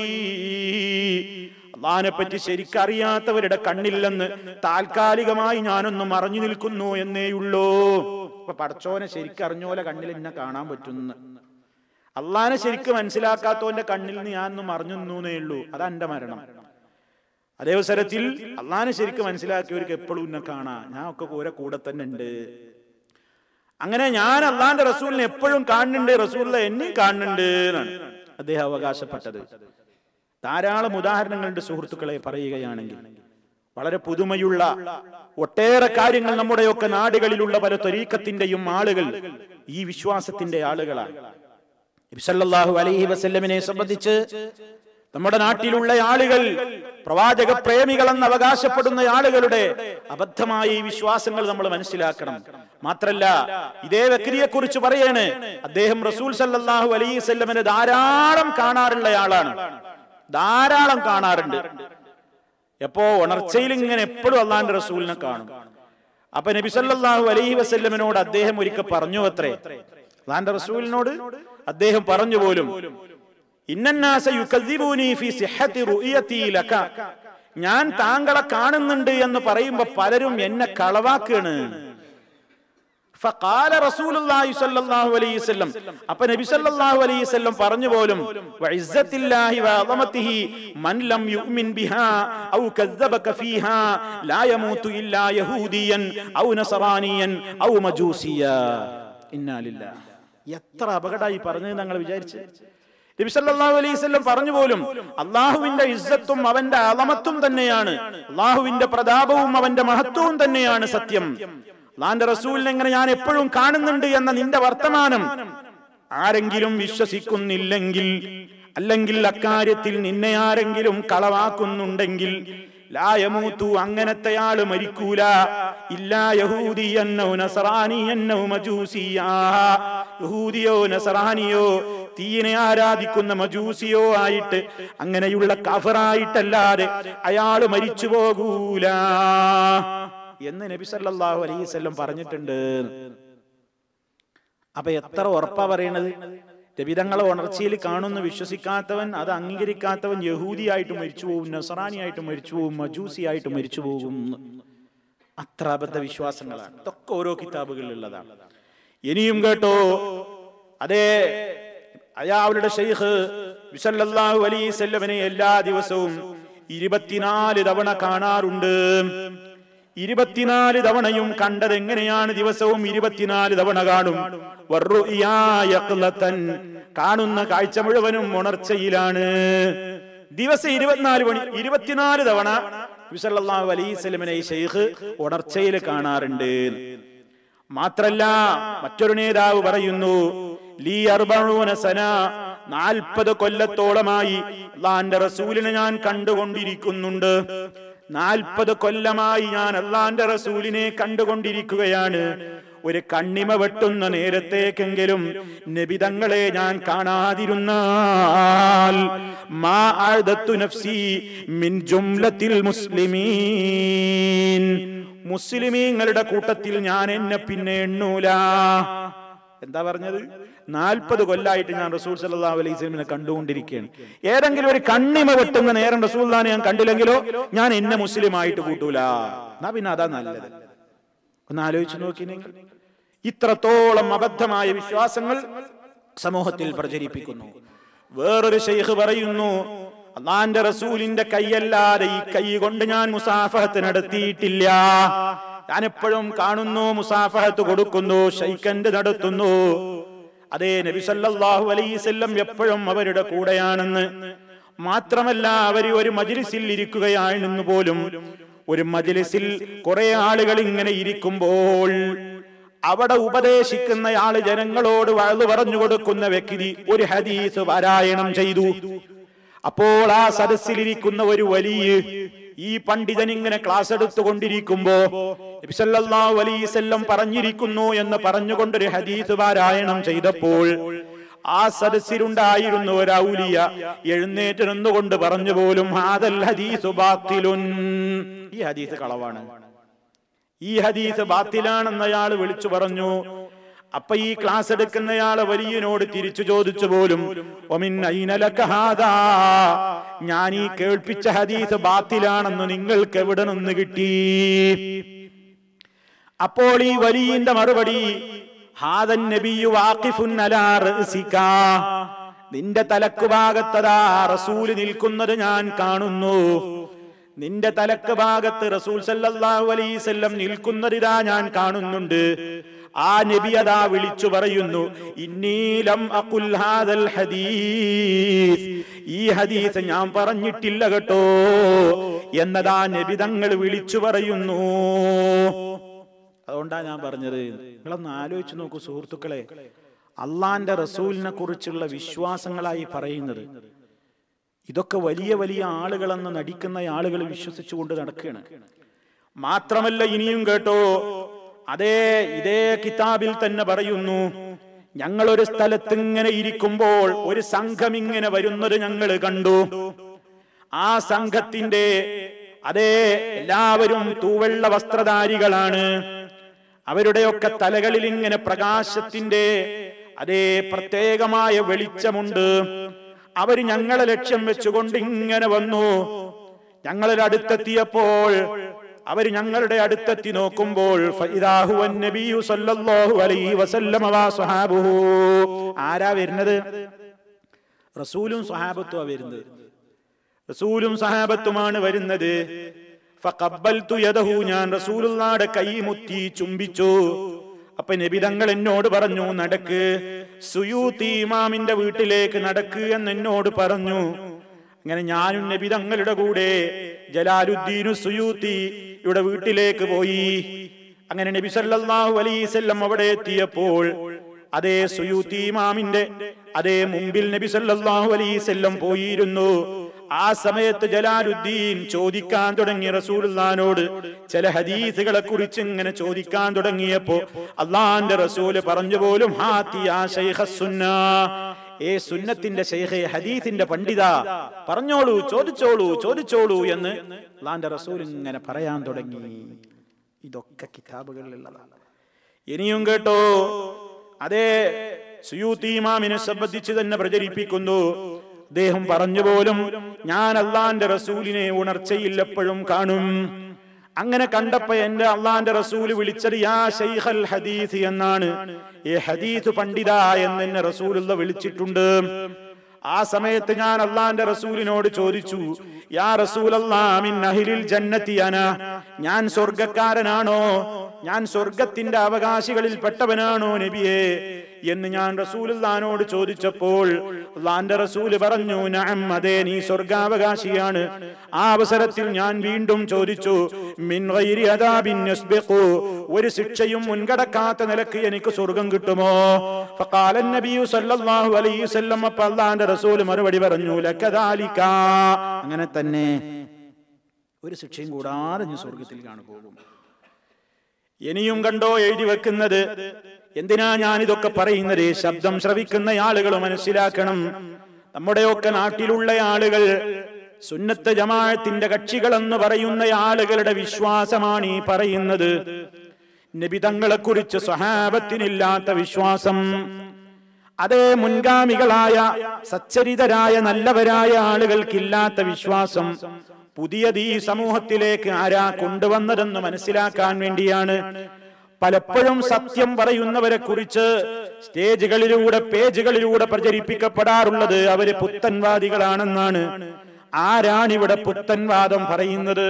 അള്ളാഹിനെ പറ്റി ശരിക്കറിയാത്തവരുടെ കണ്ണില്ലെന്ന് താൽക്കാലികമായി ഞാനൊന്ന് മറഞ്ഞു നിൽക്കുന്നു എന്നേയുള്ളൂ ഇപ്പൊ പടച്ചോനെ ശരിക്കറിഞ്ഞോലെ കണ്ണിൽ എന്നെ കാണാൻ പറ്റുന്നു അള്ളാഹിനെ ശരിക്കും മനസ്സിലാക്കാത്തവന്റെ കണ്ണിൽ നിന്ന് ഞാൻ ഒന്ന് മറഞ്ഞു നിന്നേ ഉള്ളൂ അതാ എന്റെ മരണം അതേ അവസരത്തിൽ അള്ളാഹിനെ ശരിക്കും മനസ്സിലാക്കിയവർക്ക് എപ്പോഴും എന്നെ കാണാം ഞാൻ ഒക്കെ കൂരെ കൂടെ തന്നെ ഉണ്ട് അങ്ങനെ ഞാൻ അള്ളാന്റെ റസൂലിനെ എപ്പോഴും കാണുന്നുണ്ട് റസൂലിനെ എന്നെയും കാണുന്നുണ്ട് എന്നാണ് അദ്ദേഹം അവകാശപ്പെട്ടത് ധാരാളം ഉദാഹരണങ്ങളുണ്ട് സുഹൃത്തുക്കളെ പറയുകയാണെങ്കിൽ വളരെ പുതുമയുള്ള ഒട്ടേറെ കാര്യങ്ങൾ നമ്മുടെയൊക്കെ നാടുകളിലുള്ള പല ത്വരീക്കത്തിന്റെയും ആളുകൾ ഈ വിശ്വാസത്തിന്റെ ആളുകളാണ് നബിസല്ലാഹു അലൈഹി വസല്ലമിനെ സംബന്ധിച്ച് നമ്മുടെ നാട്ടിലുള്ള ആളുകൾ പ്രവാചക പ്രേമികളെന്ന് അവകാശപ്പെടുന്ന ആളുകളുടെ അബദ്ധമായ ഈ വിശ്വാസങ്ങൾ നമ്മൾ മനസ്സിലാക്കണം മാത്രല്ല ഇതേ വ്യക്തിയെ കുറിച്ച് പറയാണ് അദ്ദേഹം റസൂൽ സല്ലല്ലാഹു അലൈഹി വസല്ലമിനെ ധാരാളം കാണാറുള്ള ആളാണ് ധാരാളം കാണാറുണ്ട് എപ്പോ ഉണർച്ചയിൽ ഇങ്ങനെ എപ്പോഴും അള്ളാന്റെ റസൂലിനെ കാണും അപ്പൊ നബി സല്ലല്ലാഹു അലൈഹി വസല്ലമിനോട് അദ്ദേഹം ഒരിക്കൽ പറഞ്ഞു അത്രേ അള്ളാന്റെ റസൂലിനോട് അദ്ദേഹം പറഞ്ഞു പോലും ഇന്നന്നാസ യുകദ്ദിബൂനി ഫീ സിഹ്ഹത്തി റുഅയതി ലക ഞാൻ താങ്കളെ കാണുന്നുണ്ട് എന്ന് പറയുമ്പോ പലരും എന്നെ കളവാക്കാണ് ഫഖാല റസൂലുള്ളാഹി സ്വല്ലല്ലാഹു അലൈഹി വസല്ലം അപ്പൊ നബി സല്ലല്ലാഹു അലൈഹി വസല്ലം പറഞ്ഞു പോലും വഇസ്സത്തില്ലാഹി വഅളമതിഹി മൻ ലം യുഅ്മിൻ ബിഹാ ഔ കദ്ദബക ഫീഹാ ലാ യമൂതു ഇല്ലാ യഹൂദിയൻ ഔ നസറാനിയൻ ഔ മജൂസിയ ഇന്നാ ലില്ലാഹ് എത്ര അപകടമായി പറഞ്ഞത് ഞങ്ങൾ വിചാരിച്ചു നബി സല്ലല്ലാഹു അലൈഹി വസല്ലം പറഞ്ഞു പോലും അള്ളാഹുവിന്റെ ഇസ്സത്തും അവന്റെ അളമത്തും തന്നെയാണ് അള്ളാഹുവിന്റെ പ്രതാപവും അവന്റെ മഹത്വവും തന്നെയാണ് സത്യം അള്ളാന്റെ റസൂലിനെ എങ്ങനെ ഞാൻ എപ്പോഴും കാണുന്നുണ്ട് എന്ന നിന്റെ വർത്തമാനം ആരെങ്കിലും വിശ്വസിക്കുന്നില്ലെങ്കിൽ അല്ലെങ്കിൽ അക്കാര്യത്തിൽ നിന്നെ ആരെങ്കിലും കളവാക്കുന്നുണ്ടെങ്കിൽ ലായമൂത്തു അങ്ങനത്തെ ആള് മരിക്കൂല ഇല്ലാ യഹൂദിയന്നോ നസറാനിയന്നോ മജൂസിയാ യഹൂദിയോ നസറാനിയോ തീയിനെ ആരാധിക്കുന്ന മജൂസിയോ ആയിട്ട് അങ്ങനെയുള്ള കഫറായിട്ടല്ലാതെ അയാള് മരിച്ചു പോകൂല എന്ന് നബി സല്ലല്ലാഹു അലൈഹി വസല്ലം പറഞ്ഞിട്ടുണ്ട് അപ്പൊ എത്ര ഉറപ്പാ പറയണത് രബിതങ്ങളെ ഉണർച്ചയിൽ കാണുന്ന വിശ്വസിക്കാത്തവൻ അത് അംഗീകരിക്കാത്തവൻ യഹൂദിയായിട്ട് മരിച്ചു പോകും നസറാനിയായിട്ട് മരിച്ചു പോകും മജൂസിയായിട്ട് മരിച്ചു പോകും അത്ര അബദ്ധ വിശ്വാസങ്ങളാണ് ഇതൊക്കെ ഓരോ കിതാബുകളിലുള്ളതാണ് ഇനിയും കേട്ടോ അതേ അയാളുടെ ഷെയ്ഖ് വിസല്ലല്ലാഹു അലൈഹി വസല്ലമനെ എല്ലാ ദിവസവും ഇരുപത്തിനാല് തവണ കാണാറുണ്ട് ഇരുപത്തിനാല് തവണയും കണ്ടത് എങ്ങനെയാണ് ദിവസവും ഇരുപത്തിനാല് തവണ കാണും വറുഇയാ യഖ്ലതൻ. കാണുന്ന കാഴ്ച മുഴുവനും ഉണർച്ചയിലാണ് ദിവസം ഇരുപത്തിനാല് മണി ഇരുപത്തിനാല് തവണ വിസല്ലാഹു അലൈസ്ലമിനെ ഷെയ്ഖ് ഉണർച്ചയിൽ കാണാറുണ്ട് മാത്രല്ല മറ്റൊരു നേതാവ് പറയുന്നു ലീ അർബഊന സന നാൽപ്പത് കൊല്ലത്തോളമായി അള്ളാന്റെ റസൂലിനെ ഞാൻ കണ്ടുകൊണ്ടിരിക്കുന്നുണ്ട് നാൽപ്പത് കൊല്ലമായി ഞാൻ അള്ളാന്റെ റസൂലിനെ കണ്ടുകൊണ്ടിരിക്കുകയാണ് ഒരു കണ്ണിമ വെട്ടുന്ന നേരത്തേക്കെങ്കിലും നബിതങ്ങളെ ഞാൻ കാണാതിരുന്നാൽ മാ അഅദത്തു നഫ്സി മിൻ ജുംലത്തിൽ മുസ്ലിമീൻ മുസ്ലിമീങ്ങളുടെ കൂട്ടത്തിൽ ഞാൻ എന്നെ പിന്നെ എണ്ണൂല എന്താ പറഞ്ഞത് നാൽപ്പത് കൊല്ലായിട്ട് ഞാൻ റസൂൽ സല്ലല്ലാഹു അലൈഹി വസല്ലമിനെ കണ്ടുകൊണ്ടിരിക്കുകയാണ് ഏതെങ്കിലും ഒരു കണ്ണിമ വെട്ടുന്ന നേരം റസൂൽദാനെ ഞാൻ കണ്ടില്ലെങ്കിലോ ഞാൻ എന്നെ മുസ്ലിമായിട്ട് കൂട്ടൂല എന്നാ പിന്നെ അതാ നല്ലത് ഒന്ന് ആലോചിച്ച് നോക്കിനെങ്കിൽ ഇത്രത്തോളം അബദ്ധമായ വിശ്വാസങ്ങൾ സമൂഹത്തിൽ പ്രചരിപ്പിക്കുന്നു വേറൊരു ഷെയ്ഖ് പറയുന്നു അള്ളാന്റെ റസൂലിന്റെ കൈയല്ലാതെ ഈ കൈ കൊണ്ട് ഞാൻ മുസാഫഹത്ത് നടത്തിയിട്ടില്ല ഞാൻ എപ്പോഴും കാണുന്നു മുസാഫഹത്ത് കൊടുക്കുന്നു ഷൈക്കൻഡ് നടത്തുന്നു അതേ നബി സല്ലല്ലാഹു അലൈവല്ലം എപ്പോഴും അവരുടെ കൂടെയാണെന്ന് മാത്രമല്ല അവർ ഒരു മജിലിസിൽ ഇരിക്കുകയാണെന്ന് പോലും ഒരു മജിലിസിൽ കുറെ ആളുകൾ ഇങ്ങനെ ഇരിക്കുമ്പോൾ അവിടെ ഉപദേശിക്കുന്നയാള് ജനങ്ങളോട് വഴു പറഞ്ഞു കൊടുക്കുന്ന വ്യക്തി ഒരു ഹദീസ് പാരായണം ചെയ്തു അപ്പോൾ ആ സദസ്സിലിരിക്കുന്ന ഒരു വലിയ ഈ പണ്ഡിതൻ ഇങ്ങനെ ക്ലാസ് എടുത്തുകൊണ്ടിരിക്കുമ്പോ നബി സല്ലല്ലാഹു അലൈഹി വസല്ലം പറഞ്ഞിരിക്കുന്നു എന്ന് പറഞ്ഞുകൊണ്ടൊരു ഹദീസ് പാരായണം ചെയ്തപ്പോൾ ആ സദസ്സിലുണ്ടായിരുന്ന ഒരു ഔലിയ എഴുന്നേറ്റ് നിന്നുകൊണ്ട് പറഞ്ഞു പോലും ഹാദൽ ഹദീസു ബാത്തിലുൻ ഈ ഹദീസ് കളവാണ് ഈ ഹദീസ് ബാത്തിലാണെന്ന് അയാൾ വിളിച്ചു പറഞ്ഞു അപ്പൊ ഈ ക്ലാസ് എടുക്കുന്നയാള് വലിയനോട് തിരിച്ചു ചോദിച്ചു പോലും ഒമിൻ ഐനലക ഹാദാ? ഞാൻ ഈ കേൾപ്പിച്ച ഹദീസ് ബാത്തിലാണെന്ന് നിങ്ങൾക്ക് എവിടെ നിന്ന് കിട്ടി അപ്പോൾ ഈ വലിയന്റെ മറുപടി ഹാദൻ നബിയു വാഖിഫുൻ അലാ റഅസിക. നിന്റെ തലക്ക് ഭാഗത്തതാ റസൂല് നിൽക്കുന്നത് ഞാൻ കാണുന്നു നിന്റെ തലക്ക് ഭാഗത്ത് റസൂൽ സല്ലല്ലാഹു അലൈഹി വസല്ലം നിൽക്കുന്നതിതാ ഞാൻ കാണുന്നുണ്ട് ആ നബി അതാ വിളിച്ചു പറയുന്നു ഇന്നീലം അഖുൽ ഹാദൽ ഹദീസ് ഈ ഹദീസ് ഞാൻ പറഞ്ഞിട്ടില്ല കേട്ടോ എന്നതാ നബി തങ്ങൾ വിളിച്ചു പറയുന്നു അതുകൊണ്ടാ ഞാൻ പറഞ്ഞത് നിങ്ങളൊന്ന് ആലോചിച്ച് നോക്കൂ സുഹൃത്തുക്കളെ അള്ളാന്റെ റസൂലിനെ കുറിച്ചുള്ള വിശ്വാസങ്ങളായി പറയുന്നത് ഇതൊക്കെ വലിയ വലിയ ആളുകളെന്ന് നടിക്കുന്ന ആളുകൾ വിശ്വസിച്ചുകൊണ്ട് നടക്കുകയാണ് മാത്രമല്ല ഇനിയും കേട്ടോ അതേ ഇതേ കിതാബിൽ തന്നെ പറയുന്നു ഞങ്ങൾ ഒരു സ്ഥലത്ത് ഇങ്ങനെ ഇരിക്കുമ്പോൾ ഒരു സംഘം ഇങ്ങനെ വരുന്നത് ഞങ്ങൾ കണ്ടു ആ സംഘത്തിന്റെ അതേ എല്ലാവരും തൂവെള്ള വസ്ത്രധാരികളാണ് അവരുടെയൊക്കെ തലകളിൽ ഇങ്ങനെ പ്രകാശത്തിന്റെ അതേ പ്രത്യേകമായ വെളിച്ചമുണ്ട് അവര് ഞങ്ങളെ ലക്ഷ്യം വെച്ചുകൊണ്ട് ഇങ്ങനെ വന്നു ഞങ്ങളിൽ അടുത്തെത്തിയപ്പോൾ അവര് ഞങ്ങളുടെ അടുത്തെത്തി നോക്കുമ്പോൾ ഫഇദാ ഹുവ നബിയു സല്ലല്ലാഹു അലൈഹി വസല്ലമ വാ സ്വഹാബുഹു ആരാ വരുന്നത് റസൂലും സ്വഹാബത്തുമാ വരുന്നത് റസൂലും സഹാബത്തുമാണ് വരുന്നത് ഫഖബ്ബൽതു യദഹു ഞാൻ റസൂലുള്ളാടെ കൈ മുത്തി ചുംബിച്ചു അപ്പൊ നബി തങ്ങൾ എന്നോട് പറഞ്ഞു നടക്ക് സുയൂത്തി ഇമാമിന്റെ വീട്ടിലേക്ക് നടക്ക് എന്ന് എന്നോട് പറഞ്ഞു അങ്ങനെ ഞാനും നബി തങ്ങളുടെ കൂടെ ജലാലുദ്ദീനു സുയൂത്തി ഇവിടെ വീട്ടിലേക്ക് പോയി അങ്ങനെ നബി സല്ലല്ലാഹു അലൈഹി വസല്ലം അവിടെ എത്തിയപ്പോൾ അതേ സുയൂത്തി ഇമാമിന്റെ അതേ മുമ്പിൽ നബി സല്ലല്ലാഹു അലൈഹി വസല്ലം പോയിരുന്നു ആ സമയത്ത് ജലാലുദ്ദീൻ ചോദിക്കാൻ തുടങ്ങി റസൂലുള്ളാനോട് ചില ഹദീസുകളെ കുറിച്ച് ഇങ്ങനെ ചോദിക്കാൻ തുടങ്ങിയപ്പോ അള്ളാന്റെ റസൂല് പറഞ്ഞു പോലും ഹാത്തി ആ ശൈഖസുന്ന ഏ സുന്നത്തിന്റെ ശൈഖെ ഹദീസിന്റെ പണ്ഡിത പറഞ്ഞോളൂ ചോദിച്ചോളൂ ചോദിച്ചോളൂ എന്ന് അള്ളാന്റെ റസൂൽ ഇങ്ങനെ പറയാൻ തുടങ്ങി ഇതൊക്കെ കിതാബുകളിലുള്ളതാണ് ഇനിയും കേട്ടോ അതേ സുയൂത്തി ഇമാമിനെ സംബന്ധിച്ച് തന്നെ പ്രചരിപ്പിക്കുന്നു അദ്ദേഹം പറഞ്ഞു പോലും ഞാൻ അള്ളാന്റെ റസൂലിനെ ഉണർച്ചയിൽ എപ്പോഴും കാണും അങ്ങനെ കണ്ടപ്പോ എന്റെ അള്ളാന്റെ റസൂല് വിളിച്ചത് യാ ഷൈഖൽ ഹദീസ് എന്നാണ് ഈ ഹദീസ് പണ്ഡിത എന്ന് എന്നെ റസൂലുള്ള വിളിച്ചിട്ടുണ്ട് ആ സമയത്ത് ഞാൻ അള്ളാന്റെ റസൂലിനോട് ചോദിച്ചു യാ റസൂൽ മിൻ അഹ്ലിൽ ജന്നത്തി അന ഞാൻ സ്വർഗക്കാരനാണോ ഞാൻ സ്വർഗത്തിന്റെ അവകാശികളിൽ പെട്ടവനാണോ നബിയെ എന്ന് ഞാൻ റസൂലുള്ളാനോട് ചോദിച്ചപ്പോൾ അള്ളാന്റെ റസൂല് പറഞ്ഞു നഅം അതെ നീ സ്വർഗാവകാശിയാണ് ആ അവസരത്തിൽ ഞാൻ വീണ്ടും ചോദിച്ചു മിൻ ഗൈരി അദാബിൻ യസ്ബിഖു ഒരു ശിക്ഷയും മുൻകടക്കാത്ത നിലക്ക് എനിക്ക് സ്വർഗം കിട്ടുമോ ഫഖാല നബിയു സല്ലല്ലാഹു അലൈഹി വസല്ലം അപ്പോൾ അള്ളാന്റെ റസൂൽ മറുപടി പറഞ്ഞു ലക്കദാലിക അങ്ങനെ തന്നെ ഒരു ശിക്ഷയും കൂടാതെ നീ സ്വർഗത്തിൽ കാണു പോകും ഇനിയും കണ്ടോ എഴുതി വെക്കുന്നത് എന്തിനാ ഞാൻ ഇതൊക്കെ പറയുന്നത് ശബ്ദം ശ്രവിക്കുന്ന ആളുകൾ മനസ്സിലാക്കണം നമ്മുടെയൊക്കെ നാട്ടിലുള്ള ആളുകൾ സുന്നത്ത് ജമാഅത്തിന്റെ കക്ഷികളെന്ന് പറയുന്ന ആളുകളുടെ വിശ്വാസമാണ് ഈ പറയുന്നത് നബിതങ്ങളെ കുറിച്ച് സ്വഹാബത്തിനില്ലാത്ത വിശ്വാസം അതേ മുൻഗാമികളായ സച്ചരിതരായ നല്ലവരായ ആളുകൾക്കില്ലാത്ത വിശ്വാസം പുതിയത് ഈ സമൂഹത്തിലേക്ക് ആരാ കൊണ്ടുവന്നതെന്ന് മനസ്സിലാക്കാൻ വേണ്ടിയാണ് പലപ്പോഴും സത്യം പറയുന്നവരെ കുറിച്ച് സ്റ്റേജുകളിലൂടെ പേജുകളിലൂടെ പ്രചരിപ്പിക്കപ്പെടാറുള്ളത് അവര് പുത്തൻവാദികളാണെന്നാണ് ആരാണിവിടെ പുത്തൻവാദം പറയുന്നത്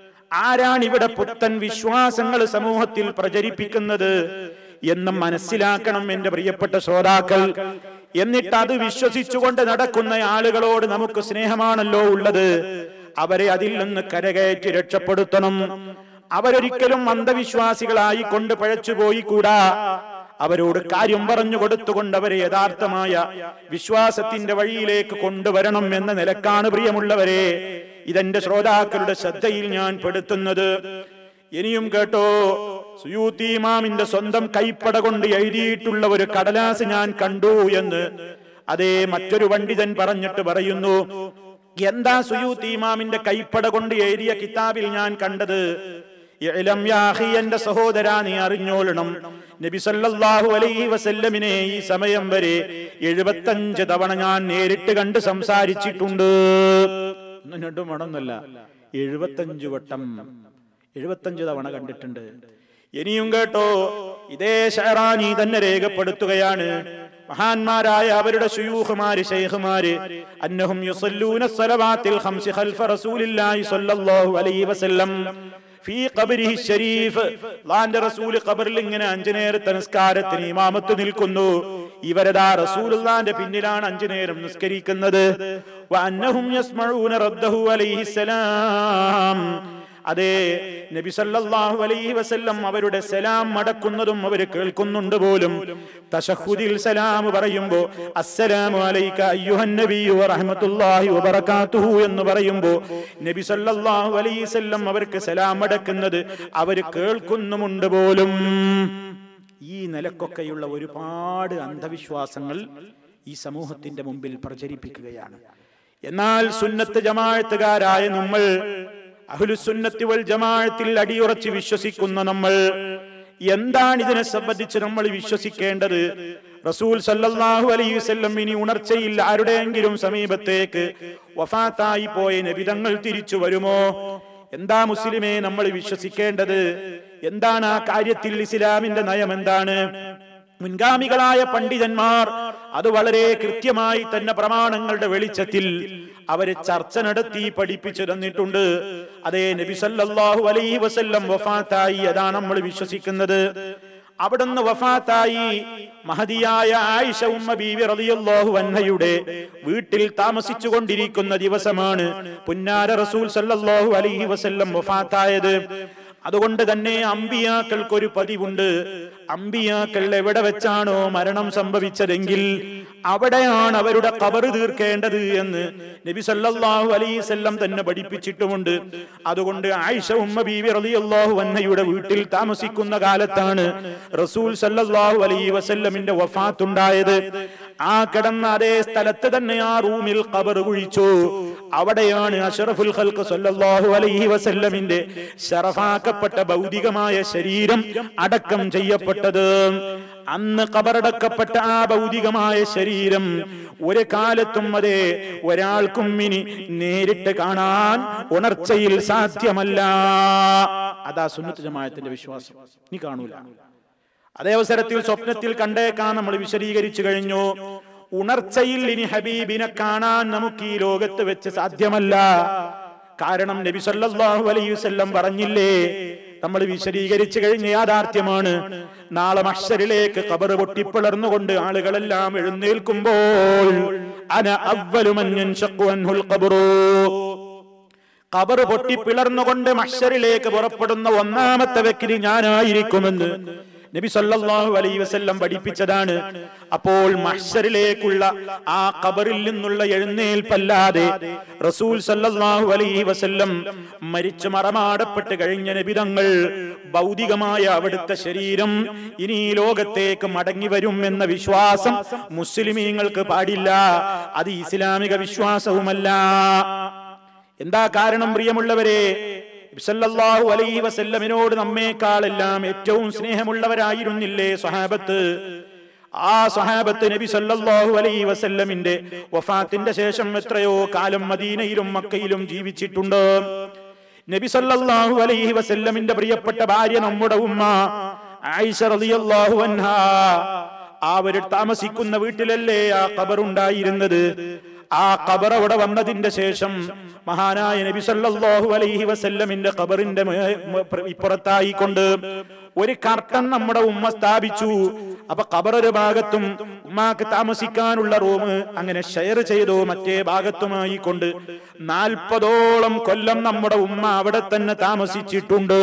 ആരാണിവിടെ പുത്തൻ വിശ്വാസങ്ങൾ സമൂഹത്തിൽ പ്രചരിപ്പിക്കുന്നത് എന്ന് മനസ്സിലാക്കണം എന്റെ പ്രിയപ്പെട്ട ശ്രോതാക്കൾ എന്നിട്ട് അത് വിശ്വസിച്ചുകൊണ്ട് നടക്കുന്ന ആളുകളോട് നമുക്ക് സ്നേഹമാണല്ലോ ഉള്ളത് അവരെ അതിൽ നിന്ന് കരകയറ്റി രക്ഷപ്പെടുത്തണം അവരൊരിക്കലും അന്ധവിശ്വാസികളായി കൊണ്ട് പഴച്ചുപോയി കൂടാ അവരോട് കാര്യം പറഞ്ഞു കൊടുത്തുകൊണ്ട് അവരെ യഥാർത്ഥമായ വിശ്വാസത്തിന്റെ വഴിയിലേക്ക് കൊണ്ടുവരണം എന്ന നിലക്കാണ് പ്രിയമുള്ളവരെ ഇതെന്റെ ശ്രോതാക്കളുടെ ശ്രദ്ധയിൽ ഞാൻ പെടുത്തുന്നത് ഇനിയും കേട്ടോ സുയൂത്തി ഇമാമിന്റെ സ്വന്തം കൈപ്പട കൊണ്ട് എഴുതിയിട്ടുള്ള ഒരു കടലാസ് ഞാൻ കണ്ടു എന്ന് അതേ മറ്റൊരു പണ്ഡിതൻ പറഞ്ഞിട്ട് പറയുന്നു എന്താ സുയൂത്തി ഇമാമിന്റെ കൈപ്പട കൊണ്ട് എഴുതിയ കിതാബിൽ ഞാൻ കണ്ടത് ഇഅ്ലം യാ അഖി, എന്റെ സഹോദരാ നീ അറിഞ്ഞോളണം നബി സല്ലല്ലാഹു അലൈഹി വസല്ലമിനെ ഈ സമയം വരെ എഴുപത്തഞ്ച് തവണ ഞാൻ നേരിട്ട് കണ്ട് സംസാരിച്ചിട്ടുണ്ട് ഒന്നും രണ്ടും വേണമെന്നല്ല എഴുപത്തഞ്ച് വട്ടം എഴുപത്തഞ്ച് തവണ കണ്ടിട്ടുണ്ട് ഇനിയും കേട്ടോ ഇതേ ഷഹറാനി തന്നെ രേഖപ്പെടുത്തുകയാണ് മഹാന്മാരായ അവരുടെ ശുയൂഖുമാര് ശൈഖുമാര് അന്നഹും യുസല്ലൂന സ്വലവാത്തിൽ ഖംസി ഖൽഫ റസൂലില്ലാഹി സ്വല്ലല്ലാഹു അലൈഹി വസല്ലം ഫീ ഖബരിഹി ശരീഫ് അല്ലാഹുവിന്റെ റസൂൽ ഖബറിൽ ഇങ്ങനെ അഞ്ചു നേരത്തെ നിസ്കാരത്തിന് ഇമാമത്ത് നിൽക്കുന്നു ഇവരതാ റസൂലുള്ളാന്റെ പിന്നിലാണ് അഞ്ചു നേരം നിസ്കരിക്കുന്നത് വഅന്നഹും യസ്മഊന റദ്ദഹു അലൈഹിസ്സലാം അതെ നബി സല്ലല്ലാഹു അലൈഹി വസല്ലം അവരുടെ സലാം മടക്കുന്നതും അവർ കേൾക്കുന്നുണ്ട് പോലും തശഹുദിൽ സലാം പറയുമ്പോ അസ്സലാമു അലൈക അയ്യുഹൻ നബിയു വറഹ്മത്തുള്ളാഹി വബറകാതുഹു എന്ന് പറയുമ്പോ നബി സല്ലല്ലാഹു അലൈഹി വസല്ലം അവർക്ക് സലാം മടക്കുന്നത് അവർ കേൾക്കുന്നുമുണ്ട് പോലും ഈ നിലക്കൊക്കെയുള്ള ഒരുപാട് അന്ധവിശ്വാസങ്ങൾ ഈ സമൂഹത്തിന്റെ മുമ്പിൽ പ്രചരിപ്പിക്കുകയാണ് എന്നാൽ സുന്നത്ത് ജമാഅത്തുകാരായ നമ്മൾ അഹ്ലുസുന്നത്തി വൽ ജമാഅത്തിൽ അടിയുറച്ച് വിശ്വസിക്കുന്ന നമ്മൾ എന്താണ് ഇതിനെ സംബന്ധിച്ച് നമ്മൾ വിശ്വസിക്കേണ്ടത് റസൂൽ സല്ലല്ലാഹു അലൈഹി വസല്ലം ഇനി ഉണർച്ചയിൽ ആരുടെയെങ്കിലും സമീപത്തേക്ക് വഫാത്തായി പോയ നബിതങ്ങൾ തിരിച്ചു വരുമോ എന്താ മുസ്ലിമേ നമ്മൾ വിശ്വസിക്കേണ്ടത് എന്താണ് ആ കാര്യത്തിൽ ഇസ്ലാമിന്റെ നയം എന്താണ് മുൻഗാമികളായ പണ്ഡിതന്മാർ അത് വളരെ കൃത്യമായി തന്നെ പ്രമാണങ്ങളുടെ വെളിച്ചത്തിൽ അവര് ചർച്ച നടത്തി പഠിപ്പിച്ചു തന്നിട്ടുണ്ട് അതേ നബി സല്ലല്ലാഹു അലൈഹി വസല്ലം വഫാത്തായി അതാണ് നമ്മൾ വിശ്വസിക്കുന്നത് അവിടുന്ന് വഫാത്തായി മഹതിയായ ആയിഷ ഉമ്മ ബീവി റളിയല്ലാഹു അൻഹയുടെ വീട്ടിൽ താമസിച്ചു കൊണ്ടിരിക്കുന്ന ദിവസമാണ് പുന്നാര റസൂൽ സല്ലല്ലാഹു അലൈഹി വസല്ലം വഫാത്തായത് അതുകൊണ്ട് തന്നെ അമ്പിയാക്കൾക്ക് ഒരു പതിവുണ്ട് അമ്പിയാക്കൾ എവിടെ വെച്ചാണോ മരണം സംഭവിച്ചതെങ്കിൽ അവിടെയാണ് അവരുടെ കബറ് തീർക്കേണ്ടത് എന്ന് നബി സല്ലല്ലാഹു അലൈഹി വസല്ലം തന്നെ പഠിപ്പിച്ചിട്ടുമുണ്ട് അതുകൊണ്ട് ആയിഷ ഉമ്മ ബീവി റളിയല്ലാഹു അൻഹയുടെ വീട്ടിൽ താമസിക്കുന്ന കാലത്താണ് റസൂൽ സല്ലല്ലാഹു അലൈഹി വസല്ലമിന്റെ വഫാത്തുണ്ടായത് ആ കിടന്ന അതേ സ്ഥലത്ത് തന്നെ ആ റൂമിൽ ഖബർ കുഴിച്ചു അവിടെയാണ് അഷറഫുൽ ഖൽഖ് സല്ലല്ലാഹു അലൈഹി വസല്ലമിന്റെ ശറഫാക്കപ്പെട്ട ഭൗതികമായ ശരീരം അടക്കം ചെയ്യപ്പെട്ടത് അന്ന് കബറടക്കപ്പെട്ട ആ ഭൗതികമായ ശരീരം ഒരു കാലത്തും അതെ ഒരാൾക്കും ഇനി നേരിട്ട് കാണാൻ ഉണർച്ചയിൽ സാധ്യമല്ല അതാ സുന്നത്ത് ജമാഅത്തിന്റെ വിശ്വാസം നീ കാണൂല അതേ അവസരത്തിൽ സ്വപ്നത്തിൽ കണ്ടേക്കാൻ നമ്മൾ വിശദീകരിച്ചു കഴിഞ്ഞു ഉണർച്ചയിൽ ഇനി ഹബീബിനെ കാണാൻ നമുക്ക് ഈ ലോകത്ത് വെച്ച് സാധ്യമല്ല കാരണം നബി സല്ലല്ലാഹു അലൈഹി വസല്ലം പറഞ്ഞില്ലേ നമ്മൾ വിശദീകരിച്ചു കഴിഞ്ഞ യാഥാർത്ഥ്യമാണ് നാളെ മഷറിലേക്ക് കബറ് പൊട്ടിപ്പിളർന്നുകൊണ്ട് ആളുകളെല്ലാം എഴുന്നേൽക്കുമ്പോൾ അന അവ്വലുമൻ യൻഷഖു അൻഹുൽ ഖബറു കബറ് പൊട്ടിപ്പിളർന്നുകൊണ്ട് മഷറിലേക്ക് പുറപ്പെടുന്ന ഒന്നാമത്തെ വ്യക്തി ഞാനായിരിക്കുമെന്ന് നബി സല്ലല്ലാഹു അലൈഹി വസല്ലം പഠിപ്പിച്ചതാണ് അപ്പോൾ മഹ്ശറിലേക്കുള്ള ആ ഖബറിൽ നിന്നുള്ള എഴുന്നേൽപ്പല്ലാതെ റസൂൽ സല്ലല്ലാഹു അലൈഹി വസല്ലം മരിച്ചു മറമാടപ്പെട്ട് കഴിഞ്ഞ നബിതങ്ങൾ ഭൗതികമായ അവിടുത്തെ ശരീരം ഇനി ഈ ലോകത്തേക്ക് മടങ്ങി വരും എന്ന വിശ്വാസം മുസ്ലിമീങ്ങൾക്ക് പാടില്ല അത് ഇസ്ലാമിക വിശ്വാസവുമല്ല എന്താ കാരണം പ്രിയമുള്ളവരെ സല്ലല്ലാഹു അലൈഹി വസല്ലമിനോട് നമ്മേക്കാളെല്ലാം ഏറ്റവും സ്നേഹമുള്ളവരായിരുന്നില്ലേ സ്വഹാബത്ത് ആ സ്വഹാബത്ത് നബി സല്ലല്ലാഹു അലൈഹി വസല്ലമിന്റെ വഫാത്തിന്റെ ശേഷം എത്രയോ കാലം മദീനയിലും മക്കയിലും ജീവിച്ചിട്ടുണ്ട് നബി സല്ലല്ലാഹു അലൈഹി വസല്ലമിന്റെ പ്രിയപ്പെട്ട ഭാര്യ നമ്മുടെ ഉമ്മ ആയിഷ റളിയല്ലാഹു അൻഹാ അവർ താമസിക്കുന്ന വീട്ടിലല്ലേ ആ ഖബറുണ്ടായിരുന്നത് ആ ഖബർ അവിടെ വന്നതിന്റെ ശേഷം മഹാനായ നബി സല്ലല്ലാഹു അലൈഹി വസല്ലമിന്റെ ഖബറിന്റെ മേ- മ- ഇപ്പുറത്തായി കൊണ്ട് ഒരു കർട്ടൻ നമ്മുടെ ഉമ്മ സ്ഥാപിച്ചു അപ്പൊ ഖബർ ഒരു ഭാഗത്തും ഉമ്മാക്ക് താമസിക്കാനുള്ള റൂം അങ്ങനെ ഷെയർ ചെയ്തു മറ്റേ ഭാഗത്തുമായി കൊണ്ട് നാൽപ്പതോളം കൊല്ലം നമ്മുടെ ഉമ്മ അവിടെ തന്നെ താമസിച്ചിട്ടുണ്ട്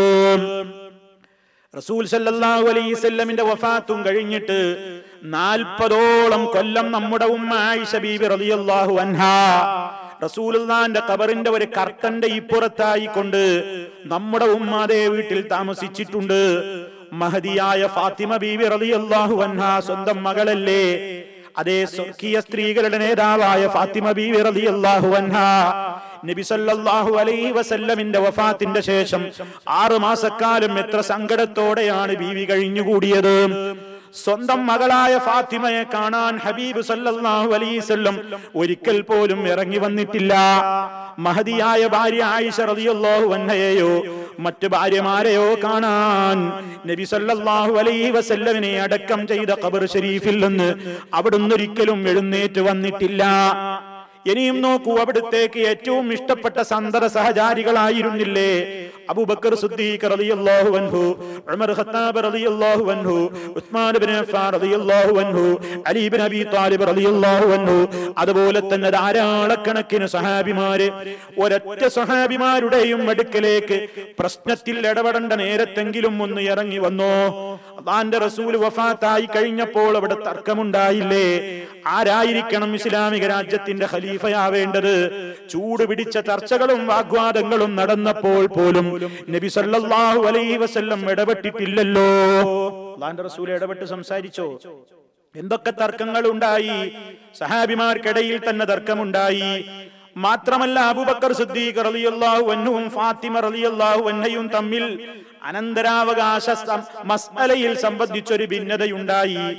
റസൂൽ സല്ലല്ലാഹു അലൈഹി വസല്ലമിന്റെ വഫാത്തും കഴിഞ്ഞിട്ട് നാൽപ്പതോളം കൊല്ലം നമ്മുടെ ഉമ്മ ആയിഷ ബീബി റളിയല്ലാഹു അൻഹാ റസൂലുള്ളാന്റെ ഖബറിന്റെ ഒരു കർട്ടന്റെ ഇപ്പുറത്തായി കൊണ്ട് നമ്മുടെ ഉമ്മ അതേ വീട്ടിൽ താമസിച്ചിട്ടുണ്ട് മഹദിയായ ഫാത്തിമ ബീബി റളിയല്ലാഹു അൻഹാ സ്വന്തം മകളല്ലേ അതേ സ്വർഗീയ സ്ത്രീകളുടെ നേതാവായ ഫാത്തിമ ബീവി റളിയല്ലാഹു അൻഹാ നബി സല്ലല്ലാഹു അലൈഹി വസല്ലമിന്റെ വഫാത്തിന്റെ ശേഷം ആറു മാസക്കാലം എത്ര സങ്കടത്തോടെയാണ് ബീവി കഴിഞ്ഞുകൂടിയത് സ്വന്തം മകളായ ഫാത്തിമയെ കാണാൻ ഹബീബ് സല്ലല്ലാഹു അലൈഹി വസല്ലം ഒരിക്കൽ പോലും ഇറങ്ങി വന്നിട്ടില്ല മഹദിയായ ഭാര്യ ആയിഷ റളിയല്ലാഹു അൻഹയെയോ മറ്റു ഭാര്യമാരെയോ കാണാൻ നബി സല്ലല്ലാഹു അലൈഹി വസല്ലമിനെ അടക്കം ചെയ്ത ഖബർ ഷരീഫിൽ നിന്ന് അവിടുന്ന് ഒരിക്കലും എഴുന്നേറ്റ് വന്നിട്ടില്ല ഇനിയും നോക്കൂ അവിടുത്തേക്ക് ഏറ്റവും ഇഷ്ടപ്പെട്ട സന്തത സഹചാരികളായിരുന്നില്ലേ അബൂബക്കർ സുദ്ദീഖ് റളിയല്ലാഹു അൻഹു ഉമർ ഖത്താബ് റളിയല്ലാഹു അൻഹു ഉസ്മാൻ ഇബ്നു അഫ്ഫാൻ റളിയല്ലാഹു അൻഹു അലി ഇബ്നു അബി താലിബ് റളിയല്ലാഹു അൻഹു അതുപോലെ തന്നെ ധാരാളക്കണക്കിന് സഹാബിമാര് ഒരൊറ്റ സഹാബിമാരുടെയും അടുക്കലേക്ക് പ്രശ്നത്തിൽ ഇടപെടേണ്ട നേരത്തെങ്കിലും ഒന്ന് ഇറങ്ങി വന്നോ അള്ളാന്റെ റസൂൽ വഫാത്തായി കഴിഞ്ഞപ്പോൾ അവിടെ തർക്കമുണ്ടായില്ലേ ആരായിരിക്കണം ഇസ്ലാമിക രാജ്യത്തിന്റെ ഖലീഫയാവേണ്ടത് ചൂട് പിടിച്ച ചർച്ചകളും വാഗ്വാദങ്ങളും നടന്നപ്പോൾ പോലും നബി സല്ലല്ലാഹു അലൈഹി വസല്ലം ഇടപെട്ടിട്ടില്ലല്ലോ അള്ളാന്റെ റസൂൽ ഇടപെട്ട് സംസാരിച്ചോ എന്തൊക്കെ തർക്കങ്ങൾ ഉണ്ടായി സഹാബിമാർക്കിടയിൽ തന്നെ തർക്കമുണ്ടായി മാത്രമല്ല അബൂബക്കർ സിദ്ദീഖ് റളിയല്ലാഹു അൻഹുവും ഫാത്തിമ റളിയല്ലാഹു അൻഹയും തമ്മിൽ അനന്തരാവകാശ സം- മസ്അലയിൽ സംബന്ധിച്ചൊരു ഭിന്നതയുണ്ടായി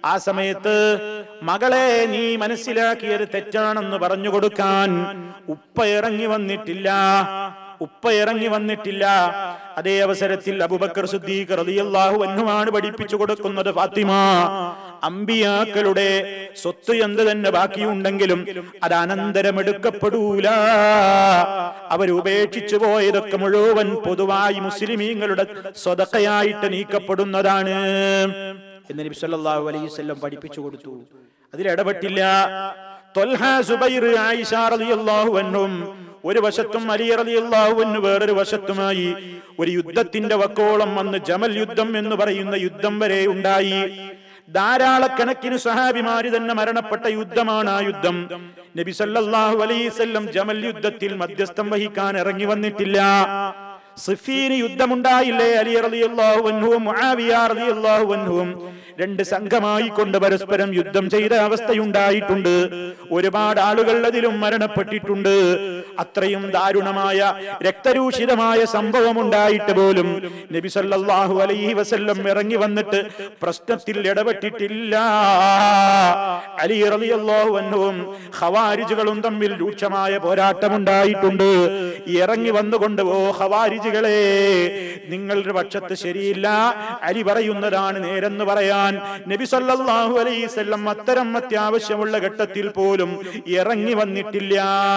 ആ സമയത്ത് മകളെ നീ മനസ്സിലാക്കിയത് തെറ്റാണെന്ന് പറഞ്ഞു കൊടുക്കാൻ ഉപ്പ ഇറങ്ങി വന്നിട്ടില്ല ഉപ്പ ഇറങ്ങി വന്നിട്ടില്ല അതേ അവസരത്തിൽ അബുബക്കർ സുദ്ദീഖ് റളിയല്ലാഹു അൻഹുമാണ് പഠിപ്പിച്ചു കൊടുക്കുന്നത് ഫാത്തിമ അമ്പിയാക്കളുടെ സ്വത്ത് എന്ത് തന്നെ ബാക്കിയുണ്ടെങ്കിലും അത് അനന്തരമെടുക്കപ്പെടൂല അവർ ഉപേക്ഷിച്ചു പോയതൊക്കെ മുഴുവൻ പൊതുവായി മുസ്ലിമീങ്ങളുടെ സ്വതക്കയായിട്ട് നീക്കപ്പെടുന്നതാണ് എന്ന് നബി സല്ലല്ലാഹു അലൈഹി വസല്ലം പഠിപ്പിച്ചു കൊടുത്തു അതിൽ ഇടപെട്ടില്ല ത്വൽഹ, സുബൈർ, ആയിഷ റളിയല്ലാഹു അൻഹും ഒരു വശത്തും അലി റളിയല്ലാഹു അൻഹു വേറൊരു വശത്തുമായി ഒരു യുദ്ധത്തിന്റെ വക്കോളം വന്ന് ജമൽ യുദ്ധം എന്ന് പറയുന്ന യുദ്ധം വരെ ഉണ്ടായി ധാരാളക്കണക്കിന് സഹാബിമാര് തന്നെ മരണപ്പെട്ട യുദ്ധമാണ് ആ യുദ്ധം നബി സല്ലല്ലാഹു അലൈഹി വസല്ലം ജമൽ യുദ്ധത്തിൽ മധ്യസ്ഥം വഹിക്കാൻ ഇറങ്ങി വന്നിട്ടില്ല സിഫീന് യുദ്ധമുണ്ടായില്ലേ അലി റളിയല്ലാഹു അൻഹുവും മുആവിയ റളിയല്ലാഹു അൻഹുവും രണ്ട് സംഘമായി കൊണ്ട് പരസ്പരം യുദ്ധം ചെയ്ത അവസ്ഥയുണ്ടായിട്ടുണ്ട് ഒരുപാട് ആളുകൾ അതിലും മരണപ്പെട്ടിട്ടുണ്ട് അത്രയും ദാരുണമായ രക്തരൂഷിതമായ സംഭവം ഉണ്ടായിട്ട് പോലും നബി സല്ലല്ലാഹു അലൈഹി വസല്ലം ഇറങ്ങി വന്നിട്ട് പ്രശ്നത്തിൽ ഇടപെട്ടിട്ടില്ല അലി റളിയല്ലാഹു അൻഹുവും ഖവാരിജുകളും തമ്മിൽ രൂക്ഷമായ പോരാട്ടമുണ്ടായിട്ടുണ്ട് ഇറങ്ങി വന്നുകൊണ്ട് ഓ ഖവാരിജുകളെ നിങ്ങളുടെ പക്ഷത്ത് ശരിയില്ല അലി പറയുന്നതാണ് നേരെന്ന് പറയാൻ നബി സല്ലല്ലാഹു അലൈഹി വസല്ലം അത്തരം അത്യാവശ്യമുള്ള ഘട്ടത്തിൽ പോലും ഇറങ്ങി വന്നിട്ടില്ല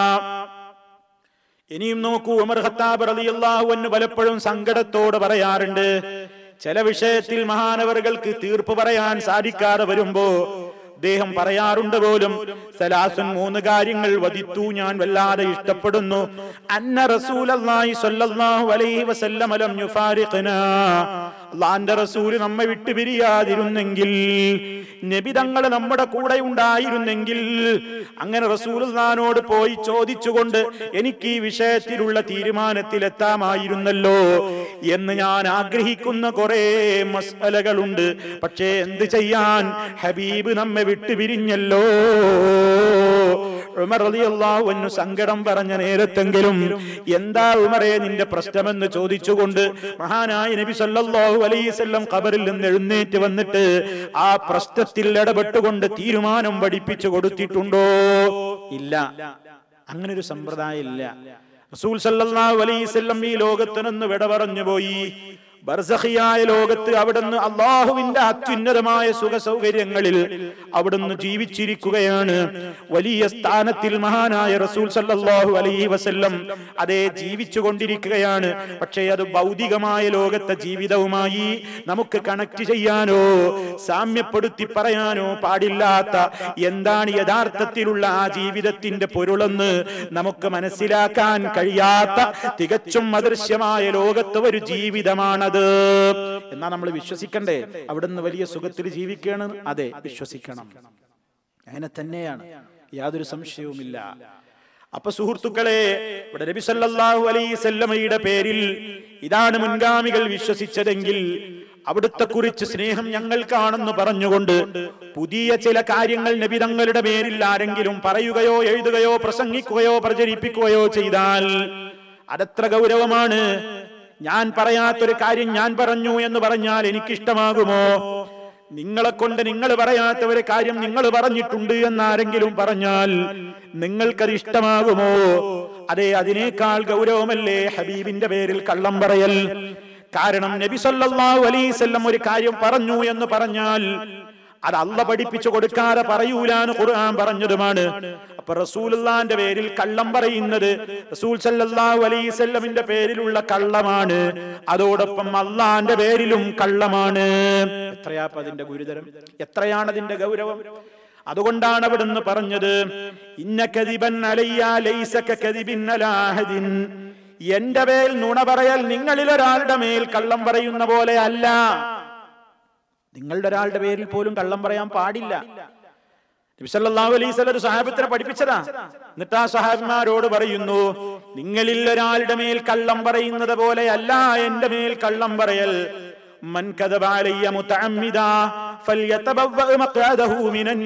ഇനിയും നോക്കൂ ഉമർ ഖത്താബ് റളിയല്ലാഹു അൻഹു പലപ്പോഴും സങ്കടത്തോട് പറയാറുണ്ട് ചില വിഷയത്തിൽ മഹാനവറുകൾക്ക് തീർപ്പ് പറയാൻ സാധിക്കാതെ വരുമ്പോ അദ്ദേഹം പറയാറുണ്ട് പോലും സലാസുൻ മൂന്ന് കാര്യങ്ങൾ വധിത്തു ഞാൻ വല്ലാതെ ഇഷ്ടപ്പെടുന്നു അന്ന റസൂലല്ലാഹി സ്വല്ലല്ലാഹു അലൈഹി വസല്ലം ലം യുഫാരിഖനാ അള്ളാന്റെ റസൂല് നമ്മെ വിട്ടുപിരിയാതിരുന്നെങ്കിൽ നബി തങ്ങൾ നമ്മുടെ കൂടെ ഉണ്ടായിരുന്നെങ്കിൽ അങ്ങനെ റസൂൽനോട് പോയി ചോദിച്ചുകൊണ്ട് എനിക്ക് ഈ വിഷയത്തിലുള്ള തീരുമാനത്തിലെത്താമായിരുന്നല്ലോ എന്ന് ഞാൻ ആഗ്രഹിക്കുന്ന കുറെ മസലകളുണ്ട് പക്ഷേ എന്ത് ചെയ്യാൻ ഹബീബ് നമ്മെ വിട്ടുപിരിഞ്ഞല്ലോ ഉമർ റളിയല്ലാഹു അൻഹു സങ്കടം പറഞ്ഞ നേരത്തെങ്കിലും എന്താ ഉമറെ നിന്റെ പ്രശ്നമെന്ന് ചോദിച്ചുകൊണ്ട് മഹാനായ നബി സല്ലല്ലാഹു അലൈഹി വസല്ലം ഖബറിൽ നിന്ന് എഴുന്നേറ്റ് വന്നിട്ട് ആ പ്രശ്നത്തിൽ ഇടപെട്ടുകൊണ്ട് തീരുമാനം പഠിപ്പിച്ചു കൊടുത്തിട്ടുണ്ടോ ഇല്ല അങ്ങനെ ഒരു സമ്പ്രദായം ഇല്ല റസൂൽ സല്ലല്ലാഹു അലൈഹി വസല്ലം ഈ ലോകത്ത് നിന്ന് വിട പറഞ്ഞു പോയി ബർസഖിയായ ലോകത്ത് അവിടുന്ന് അള്ളാഹുവിന്റെ അത്യുന്നതമായ സുഖ സൗകര്യങ്ങളിൽ അവിടുന്ന് ജീവിച്ചിരിക്കുകയാണ് വലിയ സ്ഥാനത്തിൽ മഹാനായ റസൂൽ സല്ലല്ലാഹു അലൈഹി വസല്ലം അതേ ജീവിച്ചു കൊണ്ടിരിക്കുകയാണ് പക്ഷേ അത് ഭൗതികമായ ലോകത്തെ ജീവിതവുമായി നമുക്ക് കണക്ട് ചെയ്യാനോ സാമ്യപ്പെടുത്തി പറയാനോ പാടില്ലാത്ത എന്താണ് യഥാർത്ഥത്തിലുള്ള ആ ജീവിതത്തിന്റെ പൊരുളെന്ന് നമുക്ക് മനസ്സിലാക്കാൻ കഴിയാത്ത തികച്ചും അദൃശ്യമായ ലോകത്ത് ഒരു ജീവിതമാണത് എന്നാ നമ്മൾ വിശ്വസിക്കണ്ടേ അവിടുന്ന് വലിയ സുഖത്തിൽ ജീവിക്കുകയാണ് അതെ വിശ്വസിക്കണം അങ്ങനെ തന്നെയാണ് യാതൊരു സംശയവുമില്ല അപ്പൊ സുഹൃത്തുക്കളെ ഇവിടെ നബി സല്ലല്ലാഹു അലൈഹി വസല്ലമയുടെ പേരിൽ ഇതാണ് മുൻഗാമികൾ വിശ്വസിച്ചതെങ്കിൽ അവിടുത്തെ കുറിച്ച് സ്നേഹം ഞങ്ങൾക്കാണെന്ന് പറഞ്ഞുകൊണ്ട് പുതിയ ചില കാര്യങ്ങൾ നബി തങ്ങളുടെ പേരിൽ ആരെങ്കിലും പറയുകയോ എഴുതുകയോ പ്രസംഗിക്കുകയോ പ്രചരിപ്പിക്കുകയോ ചെയ്താൽ അതെത്ര ഗൗരവമാണ് ഞാൻ പറയാത്തൊരു കാര്യം ഞാൻ പറഞ്ഞു എന്ന് പറഞ്ഞാൽ എനിക്കിഷ്ടമാകുമോ നിങ്ങളെ കൊണ്ട് നിങ്ങൾ പറയാത്ത ഒരു കാര്യം നിങ്ങൾ പറഞ്ഞിട്ടുണ്ട് എന്നാരെങ്കിലും പറഞ്ഞാൽ നിങ്ങൾക്കത് ഇഷ്ടമാകുമോ അതെ അതിനേക്കാൾ ഗൗരവമല്ലേ ഹബീബിന്റെ പേരിൽ കള്ളം പറയൽ കാരണം നബി സല്ലല്ലാഹു അലൈഹി വസല്ലം ഒരു കാര്യം പറഞ്ഞു എന്ന് പറഞ്ഞാൽ അത് അല്ല പഠിപ്പിച്ചു കൊടുക്കാതെ പറയൂലാന്ന് ഖുർആൻ പറഞ്ഞതുമാണ് അപ്പൊ റസൂലുള്ളാന്റെ പേരിൽ കള്ളം പറയുന്നത് റസൂൽ സല്ലല്ലാഹു അലൈഹി വസല്ലമിന്റെ പേരിലുള്ള കള്ളമാണ് അതോടൊപ്പം അള്ളാന്റെ പേരിലും കള്ളമാണ് എത്രയാ അപ്പൊ അതിന്റെ ഗുരുതരം എത്രയാണ് അതിന്റെ ഗൗരവം അതുകൊണ്ടാണ് അവിടുന്ന് പറഞ്ഞത് ഇന്ന കദിബൻ അലയ്യ ലൈസക കദിബിൻ അലാഹദിൻ എന്റെ മേൽ നുണ പറയൽ നിങ്ങളിൽ ഒരാളുടെ മേൽ കള്ളം പറയുന്ന പോലെ അല്ല നിങ്ങളുടെ ഒരാളുടെ പേരിൽ പോലും കള്ളം പറയാൻ പാടില്ല നബി സല്ലല്ലാഹു അലൈഹി വസല്ലം ഒരു സഹാബത്തിനെ പഠിപ്പിച്ചതാ എന്നിട്ട് ആ സഹാബിമാരോട് പറയുന്നു നിങ്ങളിൽ ഒരാളുടെ മേൽ കള്ളം പറയുന്നത് പോലെയല്ല എന്റെ മേൽ കള്ളം പറയൽ മൻ കദബ അലയ്യ മുതഅമ്മിദാ ഫൽയതബവ്വ മഖ്അദഹു മിനൻ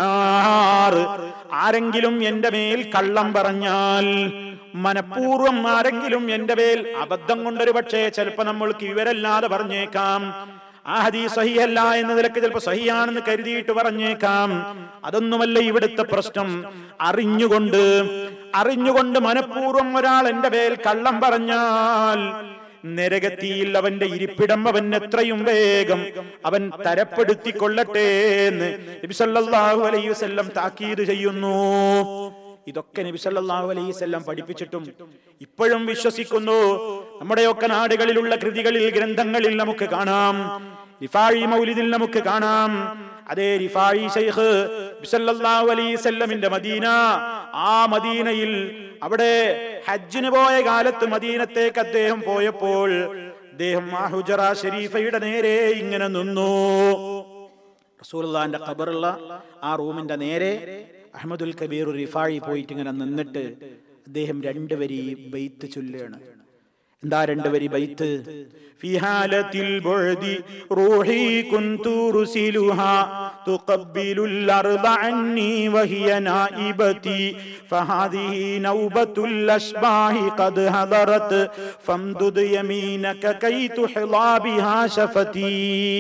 നാർ ആരെങ്കിലും എന്റെ മേൽ കള്ളം പറഞ്ഞാൽ മനഃപൂർവ്വം ആരെങ്കിലും എന്റെ മേൽ അബദ്ധം കൊണ്ടൊരു പക്ഷേ ചിലപ്പോ നമ്മൾക്ക് ഇവരല്ലാതെ പറഞ്ഞേക്കാം ആ ഹദീസ് സഹിയല്ല എന്ന നിലക്ക് ചിലപ്പോൾ സഹിയാണെന്ന് കരുതിയിട്ട് പറഞ്ഞേക്കാം അതൊന്നുമല്ല ഇവിടുത്തെ പ്രശ്നം അറിഞ്ഞുകൊണ്ട് അറിഞ്ഞുകൊണ്ട് മനഃപൂർവ്വം ഒരാൾ എന്റെ മേൽ കള്ളം പറഞ്ഞാൽ നരകത്തിയിൽ അവന്റെ ഇരിപ്പിടം അവൻ എത്രയും വേഗം അവൻ തരപ്പെടുത്തിക്കൊള്ളട്ടെ എന്ന് നബി സല്ലല്ലാഹു അലൈഹി വസല്ലം താക്കീത് ചെയ്യുന്നു ഇതൊക്കെ നബി സല്ലല്ലാഹു അലൈഹി വസല്ലം പഠിപ്പിച്ചിട്ടും ഇപ്പോഴും വിശ്വസിക്കുന്നു നമ്മുടെയൊക്കെ നാടുകളിലുള്ള കൃതികളിൽ ഗ്രന്ഥങ്ങളിൽ നമുക്ക് കാണാം റിഫായി മൗലിദിൽ നമുക്ക് കാണാം അതേ റിഫായി ശൈഖ് നബി സല്ലല്ലാഹു അലൈഹി വസല്ലമിന്റെ മദീന ആ മദീനയിൽ അവിടെ ഹജ്ജിന് പോയ കാലത്ത് മദീനത്തേക്ക് അദ്ദേഹം പോയപ്പോൾ അദ്ദേഹം ആ ഹുജറ ഷരീഫയുടെ നേരെ ഇങ്ങനെ നിന്നു റസൂലുള്ളാന്റെ ഖബറുള്ള ആ റൂമിന്റെ നേരെ അഹമ്മദുൽ കബീർ റിഫാഴി പോയിട്ട് ഇങ്ങനെ നിന്നിട്ട് അദ്ദേഹം രണ്ട് വരി ബൈത്ത് ചൊല്ലുകയാണ് എന്താ രണ്ട് വരി ബൈത്ത് في حالة البعد روحي كنت رسلها تقبل الأرض عني وهي نائبتي فهذه نوبة الأشباه قد هضرت فامدد يمينك كي تحظى بها شفتي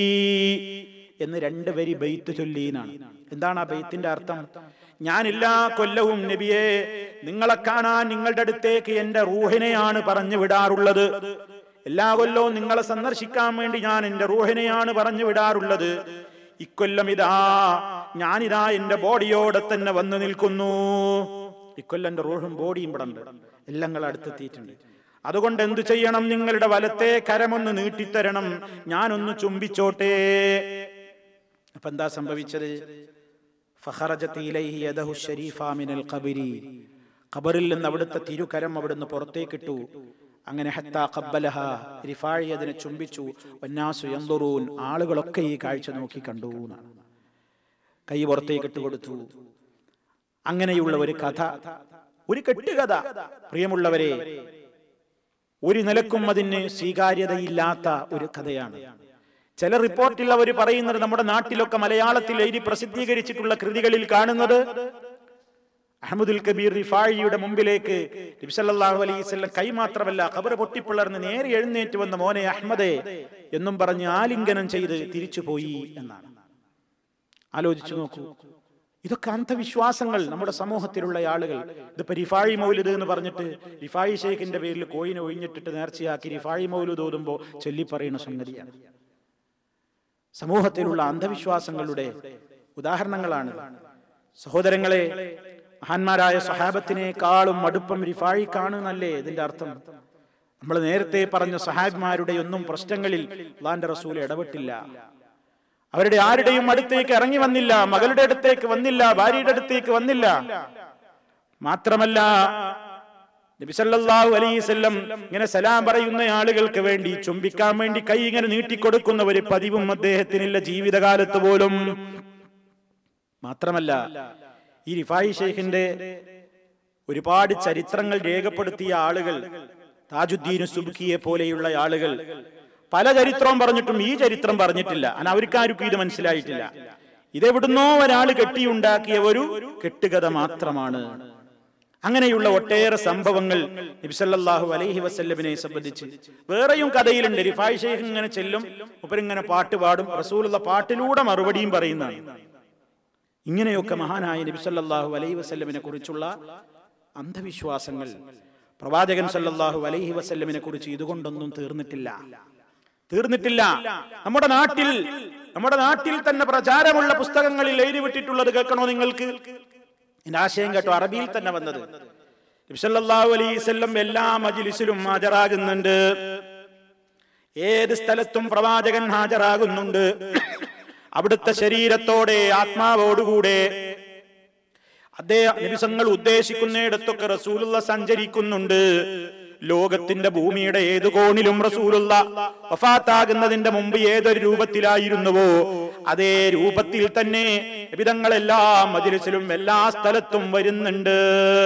എന്ന് രണ്ട് വരി ബൈത്ത് ചൊല്ലീനാണ് എന്താണ് ആ ബൈത്തിന്റെ അർത്ഥം ഞാൻ എല്ലാ കൊല്ലവും നബിയെ നിങ്ങളെ കാണാൻ നിങ്ങളുടെ അടുത്തേക്ക് എന്റെ റൂഹിനെയാണ് പറഞ്ഞു വിടാറുള്ളത് എല്ലാ കൊല്ലവും നിങ്ങളെ സന്ദർശിക്കാൻ വേണ്ടി ഞാൻ എന്റെ റൂഹിനെയാണ് പറഞ്ഞു വിടാറുള്ളത് ഇക്കൊല്ലം ഇതാ ഞാനിതാ എന്റെ ബോഡിയോടെ തന്നെ വന്നു നിൽക്കുന്നു ഇക്കൊല്ലം എന്റെ റൂഹും ബോഡിയും ഇവിടെ ഉണ്ട് എല്ലാം നിങ്ങൾ അടുത്തെത്തിയിട്ടുണ്ട് അതുകൊണ്ട് എന്തു ചെയ്യണം നിങ്ങളുടെ വലത്തെ കരമൊന്ന് നീട്ടിത്തരണം ഞാനൊന്ന് ചുംബിച്ചോട്ടെ അപ്പൊ എന്താ സംഭവിച്ചത് ഫഖറജത്ത് ഇലൈഹി യദഹു ശരീഫാ മിനൽ ഖബരി ഖബറിൽ നിന്ന് അവിടുത്തെ തിരുകരം അവിടുന്ന് പുറത്തേക്കിട്ടു അങ്ങനെ ഹത്താ ഖബ്ബലഹ റിഫാഴി അതിനെ ചുംബിച്ചു വന്നാസു യന്ദുറൂൻ ആളുകളൊക്കെ ഈ കാഴ്ച നോക്കി കണ്ടു എന്നാണ് കൈ പുറത്തേക്ക് ഇട്ട് കൊടുത്തു അങ്ങനെയുള്ള ഒരു കഥ ഒരു കെട്ടുകഥ പ്രിയമുള്ളവരെ ഒരു നിലക്കും അതിന് സ്വീകാര്യതയില്ലാത്ത ഒരു കഥയാണ് ചില റിപ്പോർട്ടിൽ അവർ പറയുന്നത് നമ്മുടെ നാട്ടിലൊക്കെ മലയാളത്തിൽ എഴുതി പ്രസിദ്ധീകരിച്ചിട്ടുള്ള കൃതികളിൽ കാണുന്നത് അഹമ്മദുൽ കബീർ റിഫാഴിയുടെ മുമ്പിലേക്ക് നബിസല്ലാഹു അലൈവല്ലം കൈ മാത്രമല്ല ഖബർ പൊട്ടിപ്പിളർന്ന് നേരെ എഴുന്നേറ്റ് വന്ന മോനെ അഹമ്മദേ എന്നും പറഞ്ഞ് ആലിംഗനം ചെയ്ത് തിരിച്ചുപോയി എന്നാണ് ആലോചിച്ചു നോക്കൂ ഇതൊക്കെ അന്ധവിശ്വാസങ്ങൾ നമ്മുടെ സമൂഹത്തിലുള്ള ആളുകൾ ഇതിപ്പോ റിഫാഴി മൗലിദ് എന്ന് പറഞ്ഞിട്ട് റിഫാഴി ഷെയ്ഖിന്റെ പേരിൽ കോയിനെ ഒഴിഞ്ഞിട്ടിട്ട് നേർച്ചയാക്കി റിഫാഴി മൗലിദ് ഓതുമ്പോ ചൊല്ലിപ്പറയുന്ന സംഗതിയാണ് സമൂഹത്തിലുള്ള അന്ധവിശ്വാസങ്ങളുടെ ഉദാഹരണങ്ങളാണ് സഹോദരങ്ങളെ മഹാന്മാരായ സഹാബത്തിനേക്കാളും അടുപ്പം റിഫാഴി കാണുന്നല്ലേ ഇതിന്റെ അർത്ഥം നമ്മൾ നേരത്തെ പറഞ്ഞ സഹാബിമാരുടെ ഒന്നും പ്രശ്നങ്ങളിൽ അള്ളാന്റെ റസൂൽ ഇടപെട്ടില്ല അവരുടെ ആരുടെയും അടുത്തേക്ക് ഇറങ്ങി വന്നില്ല മകളുടെ അടുത്തേക്ക് വന്നില്ല ഭാര്യയുടെ അടുത്തേക്ക് വന്നില്ല മാത്രമല്ല നബിസല്ലാഹു അലൈവല്ലം ഇങ്ങനെ സലാം പറയുന്ന ആളുകൾക്ക് വേണ്ടി ചുംബിക്കാൻ വേണ്ടി കൈ ഇങ്ങനെ നീട്ടിക്കൊടുക്കുന്ന ഒരു പതിവും അദ്ദേഹത്തിനില്ല ജീവിതകാലത്ത് പോലും മാത്രമല്ല ഈ റിഫായി ഷെയ്ഖിന്റെ ഒരുപാട് ചരിത്രങ്ങൾ രേഖപ്പെടുത്തിയ ആളുകൾ താജുദ്ദീൻ സുബുക്കിയെ പോലെയുള്ള ആളുകൾ പല ചരിത്രവും പറഞ്ഞിട്ടും ഈ ചരിത്രം പറഞ്ഞിട്ടില്ല അന അവർക്കാർക്കും ഇത് മനസ്സിലായിട്ടില്ല ഇതെവിടുന്നോ ഒരാൾ കെട്ടിയുണ്ടാക്കിയ ഒരു കെട്ടുകഥ മാത്രമാണ് അങ്ങനെയുള്ള ഒട്ടേറെ സംഭവങ്ങൾ നബിസല്ലാഹു അലൈഹി വസല്ലമിനെ സംബന്ധിച്ച് വേറെയും കഥയിലുണ്ട് റിഫായ് ഷെയ്ഖ് ഇങ്ങനെ ചെല്ലും ഇങ്ങനെ പാട്ട് പാടും റസൂലുള്ള പാട്ടിലൂടെ മറുപടിയും പറയുന്നതാണ് ഇങ്ങനെയൊക്കെ മഹാനായ നബിസല്ലാഹു അലൈഹി വസല്ലമിനെ കുറിച്ചുള്ള അന്ധവിശ്വാസങ്ങൾ പ്രവാചകൻ സല്ലല്ലാഹു അലൈഹി വസല്ലമിനെ കുറിച്ച് ഇതുകൊണ്ടൊന്നും തീർന്നിട്ടില്ല തീർന്നിട്ടില്ല നമ്മുടെ നാട്ടിൽ നമ്മുടെ നാട്ടിൽ തന്നെ പ്രചാരമുള്ള പുസ്തകങ്ങളിൽ എഴുതി വിട്ടിട്ടുള്ളത് കേൾക്കണോ നിങ്ങൾക്ക് എന്റെ ആശയം കേട്ടോ അറബിയിൽ തന്നെ വന്നത് നബിസല്ലാഹു അലൈവല്ലം എല്ലാ മജിലിസിലും ഹാജരാകുന്നുണ്ട് ഏത് സ്ഥലത്തും പ്രവാചകൻ ഹാജരാകുന്നുണ്ട് അവിടുത്തെ ശരീരത്തോടെ ആത്മാവോടുകൂടെ അദ്ദേഹം നിമിഷങ്ങൾ ഉദ്ദേശിക്കുന്നിടത്തൊക്കെ റസൂലുള്ള സഞ്ചരിക്കുന്നുണ്ട് ലോകത്തിന്റെ ഭൂമിയുടെ ഏത് കോണിലും റസൂലുള്ള വഫാത്താകുന്നതിന്റെ മുമ്പ് ഏതൊരു രൂപത്തിലായിരുന്നുവോ അതേ രൂപത്തിൽ തന്നെ വിധങ്ങൾ എല്ലാ മജിലിസിലും എല്ലാ സ്ഥലത്തും വരുന്നുണ്ട്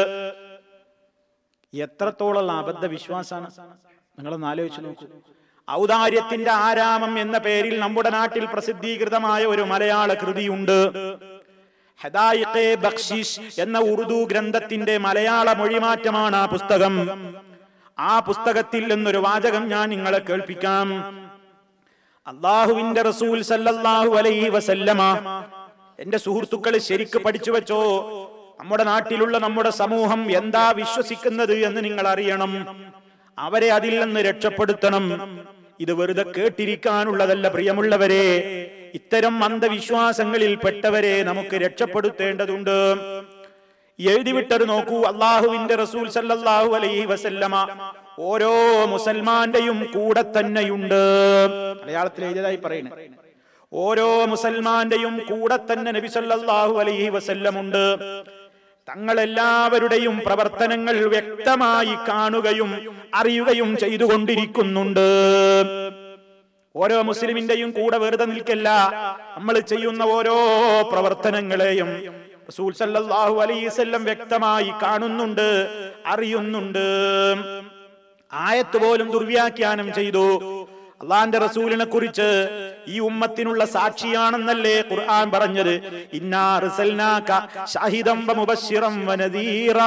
എത്രത്തോളം അബദ്ധ വിശ്വാസാണ് നിങ്ങളൊന്ന് ആലോചിച്ച് നോക്കൂ ഔദാര്യത്തിന്റെ ആരാമം എന്ന പേരിൽ നമ്മുടെ നാട്ടിൽ പ്രസിദ്ധീകൃതമായ ഒരു മലയാള കൃതിയുണ്ട് ഹദായിഖെ ബഖ്ഷിഷ് എന്ന ഉറുദു ഗ്രന്ഥത്തിന്റെ മലയാള മൊഴിമാറ്റമാണ് ആ പുസ്തകം ആ പുസ്തകത്തിൽ നിന്നൊരു വാചകം ഞാൻ നിങ്ങളെ കേൾപ്പിക്കാം അള്ളാഹുവിന്റെ റസൂൽ സല്ലല്ലാഹു അലൈഹി വസല്ലമ എന്റെ സുഹൃത്തുക്കൾ ശരിക്ക് പഠിച്ചു വെച്ചോ നമ്മുടെ നാട്ടിലുള്ള നമ്മുടെ സമൂഹം എന്താ വിശ്വസിക്കുന്നത് എന്ന് നിങ്ങൾ അറിയണം അവരെ അതിൽ നിന്ന് രക്ഷപ്പെടുത്തണം ഇത് വെറുതെ കേട്ടിരിക്കാനുള്ളതല്ല പ്രിയമുള്ളവരെ ഇത്തരം അന്ധവിശ്വാസങ്ങളിൽ പെട്ടവരെ നമുക്ക് രക്ഷപ്പെടുത്തേണ്ടതുണ്ട് എഴുതിവിട്ടത് നോക്കൂ അള്ളാഹുവിന്റെ റസൂൽ സല്ലല്ലാഹു അലൈഹി വസല്ലമ ഓരോ മുസൽമാന്റെയും കൂടെ തന്നെയുണ്ട് മലയാളത്തിൽ എഴുതിയതായി പറയുന്നത് ഓരോ മുസൽമാന്റെയും കൂടെ തന്നെ നബി സല്ലല്ലാഹു അലൈഹി വസല്ലം ഉണ്ട് തങ്ങളെല്ലാവരുടെയും പ്രവർത്തനങ്ങൾ വ്യക്തമായി കാണുകയും അറിയുകയും ചെയ്തുകൊണ്ടിരിക്കുന്നുണ്ട് ഓരോ മുസ്ലിമിന്റെയും കൂടെ വെറുതെ നിൽക്കല്ല നമ്മൾ ചെയ്യുന്ന ഓരോ പ്രവർത്തനങ്ങളെയും റസൂൽ സല്ലല്ലാഹു അലൈഹി വസല്ലം വ്യക്തമായി കാണുന്നുണ്ട് അറിയുന്നുണ്ട് ആയത്ത് പോലും ദുർവ്യാഖ്യാനം ചെയ്തു അള്ളാന്റെ റസൂലിനെ കുറിച്ച് ഈ ഉമ്മത്തിനുള്ള സാക്ഷിയാണെന്നല്ലേ ഖുർആൻ പറഞ്ഞത് ഇന്നാ അർസൽനാക ഷാഹിദം വ മുബശ്ശിറം വ നദീറാ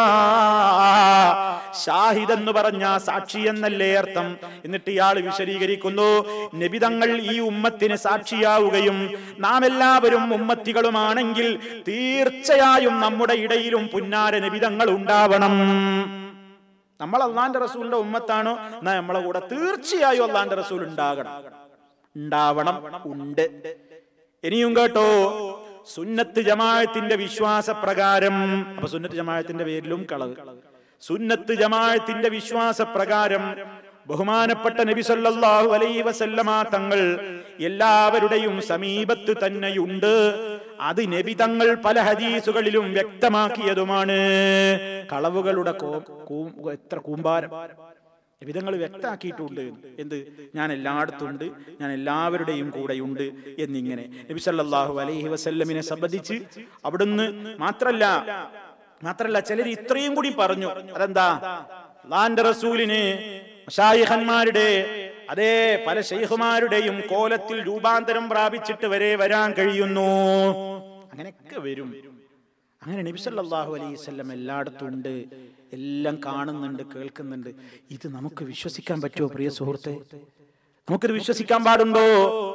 ഷാഹിദ് എന്ന് പറഞ്ഞ സാക്ഷി എന്നല്ലേ അർത്ഥം എന്നിട്ട് ഇയാൾ വിശദീകരിക്കുന്നു നബിതങ്ങൾ ഈ ഉമ്മത്തിന് സാക്ഷിയാവുകയും നാം എല്ലാവരും ഉമ്മത്തികളുമാണെങ്കിൽ തീർച്ചയായും നമ്മുടെ ഇടയിലും പുന്നാര നബിതങ്ങൾ ഉണ്ടാവണം നമ്മൾ അള്ളാന്റെ റസൂലിന്റെ ഉമ്മത്താണോ എന്നാ നമ്മളെ കൂടെ തീർച്ചയായും അള്ളാന്റെ റസൂൽ ഉണ്ടാകണം ഉണ്ടാവണം ഉണ്ട് ഇനിയും കേട്ടോ സുന്നത്ത് ജമാഅത്തിന്റെ വിശ്വാസപ്രകാരം അപ്പൊ സുന്നത്ത് ജമാഅത്തിന്റെ പേരിലും കളവ് സുന്നത്ത് ജമാഅത്തിന്റെ വിശ്വാസപ്രകാരം ബഹുമാനപ്പെട്ട നബി സല്ലല്ലാഹു അലൈഹി വസല്ലമ തങ്ങൾ എല്ലാവരുടെയും സമീപത്ത് തന്നെയുണ്ട് അത് നബി തങ്ങൾ പല ഹദീസുകളിലും വ്യക്തമാക്കിയതുമാണ് കളവുകളുടെ കോ- കൂ- എത്ര കൂമ്പാരം വിധങ്ങൾ വ്യക്താക്കിയിട്ടുണ്ട് എന്ത് ഞാൻ എല്ലായിടത്തും ഉണ്ട് ഞാൻ എല്ലാവരുടെയും കൂടെയുണ്ട് എന്നിങ്ങനെ നബി സല്ലല്ലാഹു അലൈഹി വസല്ലമിനെ സംബന്ധിച്ച് അവിടുന്ന് മാത്രല്ല മാത്രല്ല ചിലർ ഇത്രയും കൂടി പറഞ്ഞു അതെന്താ അള്ളാന്റെ റസൂലിന് മശായിഹന്മാരുടെ അതേ പല ഷെയ്ഖുമാരുടെയും കോലത്തിൽ രൂപാന്തരം പ്രാപിച്ചിട്ട് വരെ വരാൻ കഴിയുന്നു അങ്ങനെയൊക്കെ വരും അങ്ങനെ നബി സല്ലല്ലാഹു അലൈഹി വസല്ലം എല്ലായിടത്തും ഉണ്ട് എല്ലാം കാണുന്നുണ്ട് കേൾക്കുന്നുണ്ട് ഇത് നമുക്ക് വിശ്വസിക്കാൻ പറ്റുമോ പ്രിയ സുഹൃത്തെ നമുക്കിത് വിശ്വസിക്കാൻ പാടുണ്ടോ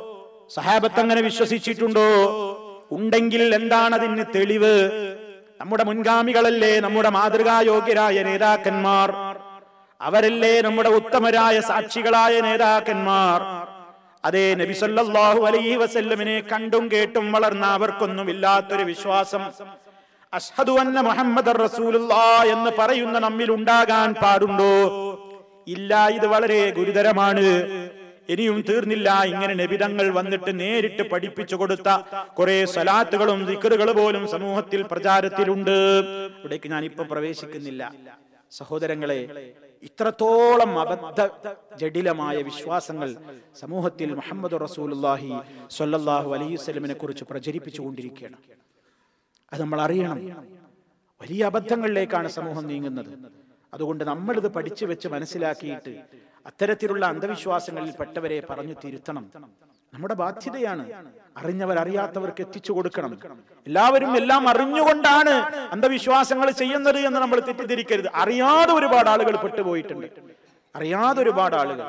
സഹാബത്ത് അങ്ങനെ വിശ്വസിച്ചിട്ടുണ്ടോ ഉണ്ടെങ്കിൽ എന്താണ് അതിന് തെളിവ് നമ്മുടെ മുൻഗാമികളല്ലേ നമ്മുടെ മാതൃകായോഗ്യരായ നേതാക്കന്മാർ അവരല്ലേ നമ്മുടെ ഉത്തമരായ സാക്ഷികളായ നേതാക്കന്മാർ അതേ നബി സല്ലല്ലാഹു അലൈഹി വസല്ലമിനെ കണ്ടും കേട്ടും വളർന്ന അവർക്കൊന്നുമില്ലാത്തൊരു വിശ്വാസം അഷ്ഹദു അന്ന മുഹമ്മദ് റസൂലുള്ളാ എന്ന് പറയുന്ന നമ്മിൽ ഉണ്ടാകാൻ പാടുണ്ടോ ഇല്ല ഇത് വളരെ ഗുരുതരമാണ് ഇനിയും തീർന്നില്ല ഇങ്ങനെ നബിതങ്ങൾ വന്നിട്ട് നേരിട്ട് പഠിപ്പിച്ചു കൊടുത്ത കുറെ സ്വലാത്തുകളും ദിക്കറുകൾ പോലും സമൂഹത്തിൽ പ്രചാരത്തിലുണ്ട് ഇവിടേക്ക് ഞാൻ ഇപ്പൊ പ്രവേശിക്കുന്നില്ല സഹോദരങ്ങളെ ഇത്രത്തോളം അബദ്ധ ജഡിലമായ വിശ്വാസങ്ങൾ സമൂഹത്തിൽ മുഹമ്മദ് റസൂലുള്ളാഹി സ്വല്ലല്ലാഹു അലൈഹി വസല്ലമിനെ കുറിച്ച് പ്രചരിപ്പിച്ചുകൊണ്ടിരിക്കുകയാണ് അത് നമ്മൾ അറിയണം വലിയ അബദ്ധങ്ങളിലേക്കാണ് സമൂഹം നീങ്ങുന്നത് അതുകൊണ്ട് നമ്മളിത് പഠിച്ചു വെച്ച് മനസ്സിലാക്കിയിട്ട് അത്തരത്തിലുള്ള അന്ധവിശ്വാസങ്ങളിൽ പെട്ടവരെ പറഞ്ഞു തിരുത്തണം നമ്മുടെ ബാധ്യതയാണ് അറിഞ്ഞവർ അറിയാത്തവർക്ക് എത്തിച്ചു കൊടുക്കണം എല്ലാവരും എല്ലാം അറിഞ്ഞുകൊണ്ടാണ് അന്ധവിശ്വാസങ്ങൾ ചെയ്യുന്നത് എന്ന് നമ്മൾ തെറ്റിദ്ധരിക്കരുത് അറിയാതെ ഒരുപാട് ആളുകൾ പെട്ടുപോയിട്ടുണ്ട് അറിയാതെ ഒരുപാട് ആളുകൾ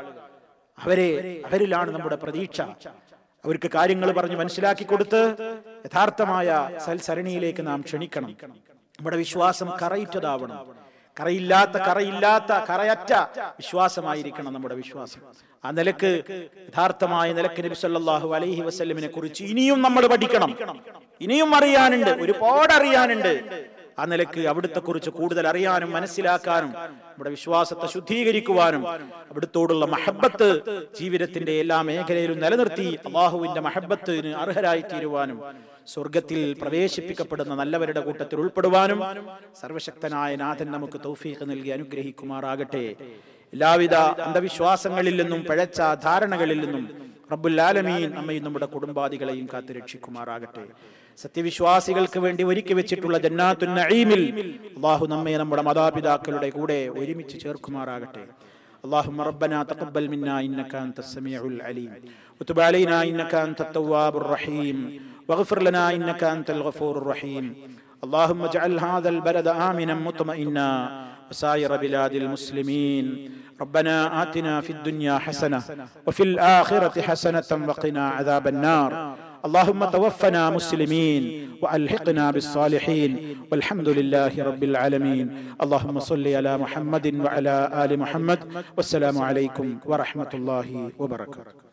അവരെ അവരിലാണ് നമ്മുടെ പ്രതീക്ഷ അവർക്ക് കാര്യങ്ങൾ പറഞ്ഞ് മനസ്സിലാക്കി കൊടുത്ത് യഥാർത്ഥമായ സൽസരണിയിലേക്ക് നാം ക്ഷണിക്കണം നമ്മുടെ വിശ്വാസം കറയിറ്റതാവണം കറയില്ലാത്ത കറയില്ലാത്ത കറയറ്റ വിശ്വാസമായിരിക്കണം നമ്മുടെ വിശ്വാസം ആ നിലക്ക് യഥാർത്ഥമായ നിലക്ക് നബി സല്ലല്ലാഹു അലൈഹി വസല്ലമിനെ കുറിച്ച് ഇനിയും നമ്മൾ പഠിക്കണം ഇനിയും അറിയാനുണ്ട് ഒരുപാട് അറിയാനുണ്ട് ആ നിലക്ക് അവിടുത്തെ കുറിച്ച് കൂടുതൽ അറിയാനും മനസ്സിലാക്കാനും നമ്മുടെ വിശ്വാസത്തെ ശുദ്ധീകരിക്കുവാനും അവിടുത്തോടുള്ള മഹബത്ത് ജീവിതത്തിന്റെ എല്ലാ മേഖലയിലും നിലനിർത്തി അള്ളാഹുവിന്റെ മഹബത്തിന് അർഹരായി തീരുവാനും സ്വർഗത്തിൽ പ്രവേശിപ്പിക്കപ്പെടുന്ന നല്ലവരുടെ കൂട്ടത്തിൽ ഉൾപ്പെടുവാനും സർവശക്തനായ നാഥൻ നമുക്ക് തൗഫീഖ് നൽകി അനുഗ്രഹിക്കുമാറാകട്ടെ എല്ലാവിധ അന്ധവിശ്വാസങ്ങളിൽ നിന്നും പിഴച്ച ധാരണകളിൽ നിന്നും റബ്ബുൽ ആലമീൻ നമ്മയും നമ്മുടെ കുടുംബാദികളെയും കാത്തു രക്ഷിക്കുമാറാകട്ടെ സത്യവിശ്വാസികൾക്ക് വേണ്ടി ഒരുക്കി വെച്ചിട്ടുള്ള ജന്നാത്തുൻ നഈമിൽ അള്ളാഹു നമ്മെ നമ്മുടെ മാതാപിതാക്കളുടെ കൂടെ ഒരുമിച്ച് ചേർക്കുമാറാകട്ടെ اللهم ربنا تقبل منا انك انت السميع العليم وتب علينا انك انت التواب الرحيم واغفر لنا انك انت الغفور الرحيم اللهم اجعل هذا البلد امنا مطمئنا وسائر بلاد المسلمين ربنا آتنا في الدنيا حسنة وفي الآخرة حسنة وقنا عذاب النار اللهم توفنا مسلمين وألحقنا بالصالحين والحمد لله رب العالمين اللهم صل على محمد وعلى آل محمد والسلام عليكم ورحمة الله وبركاته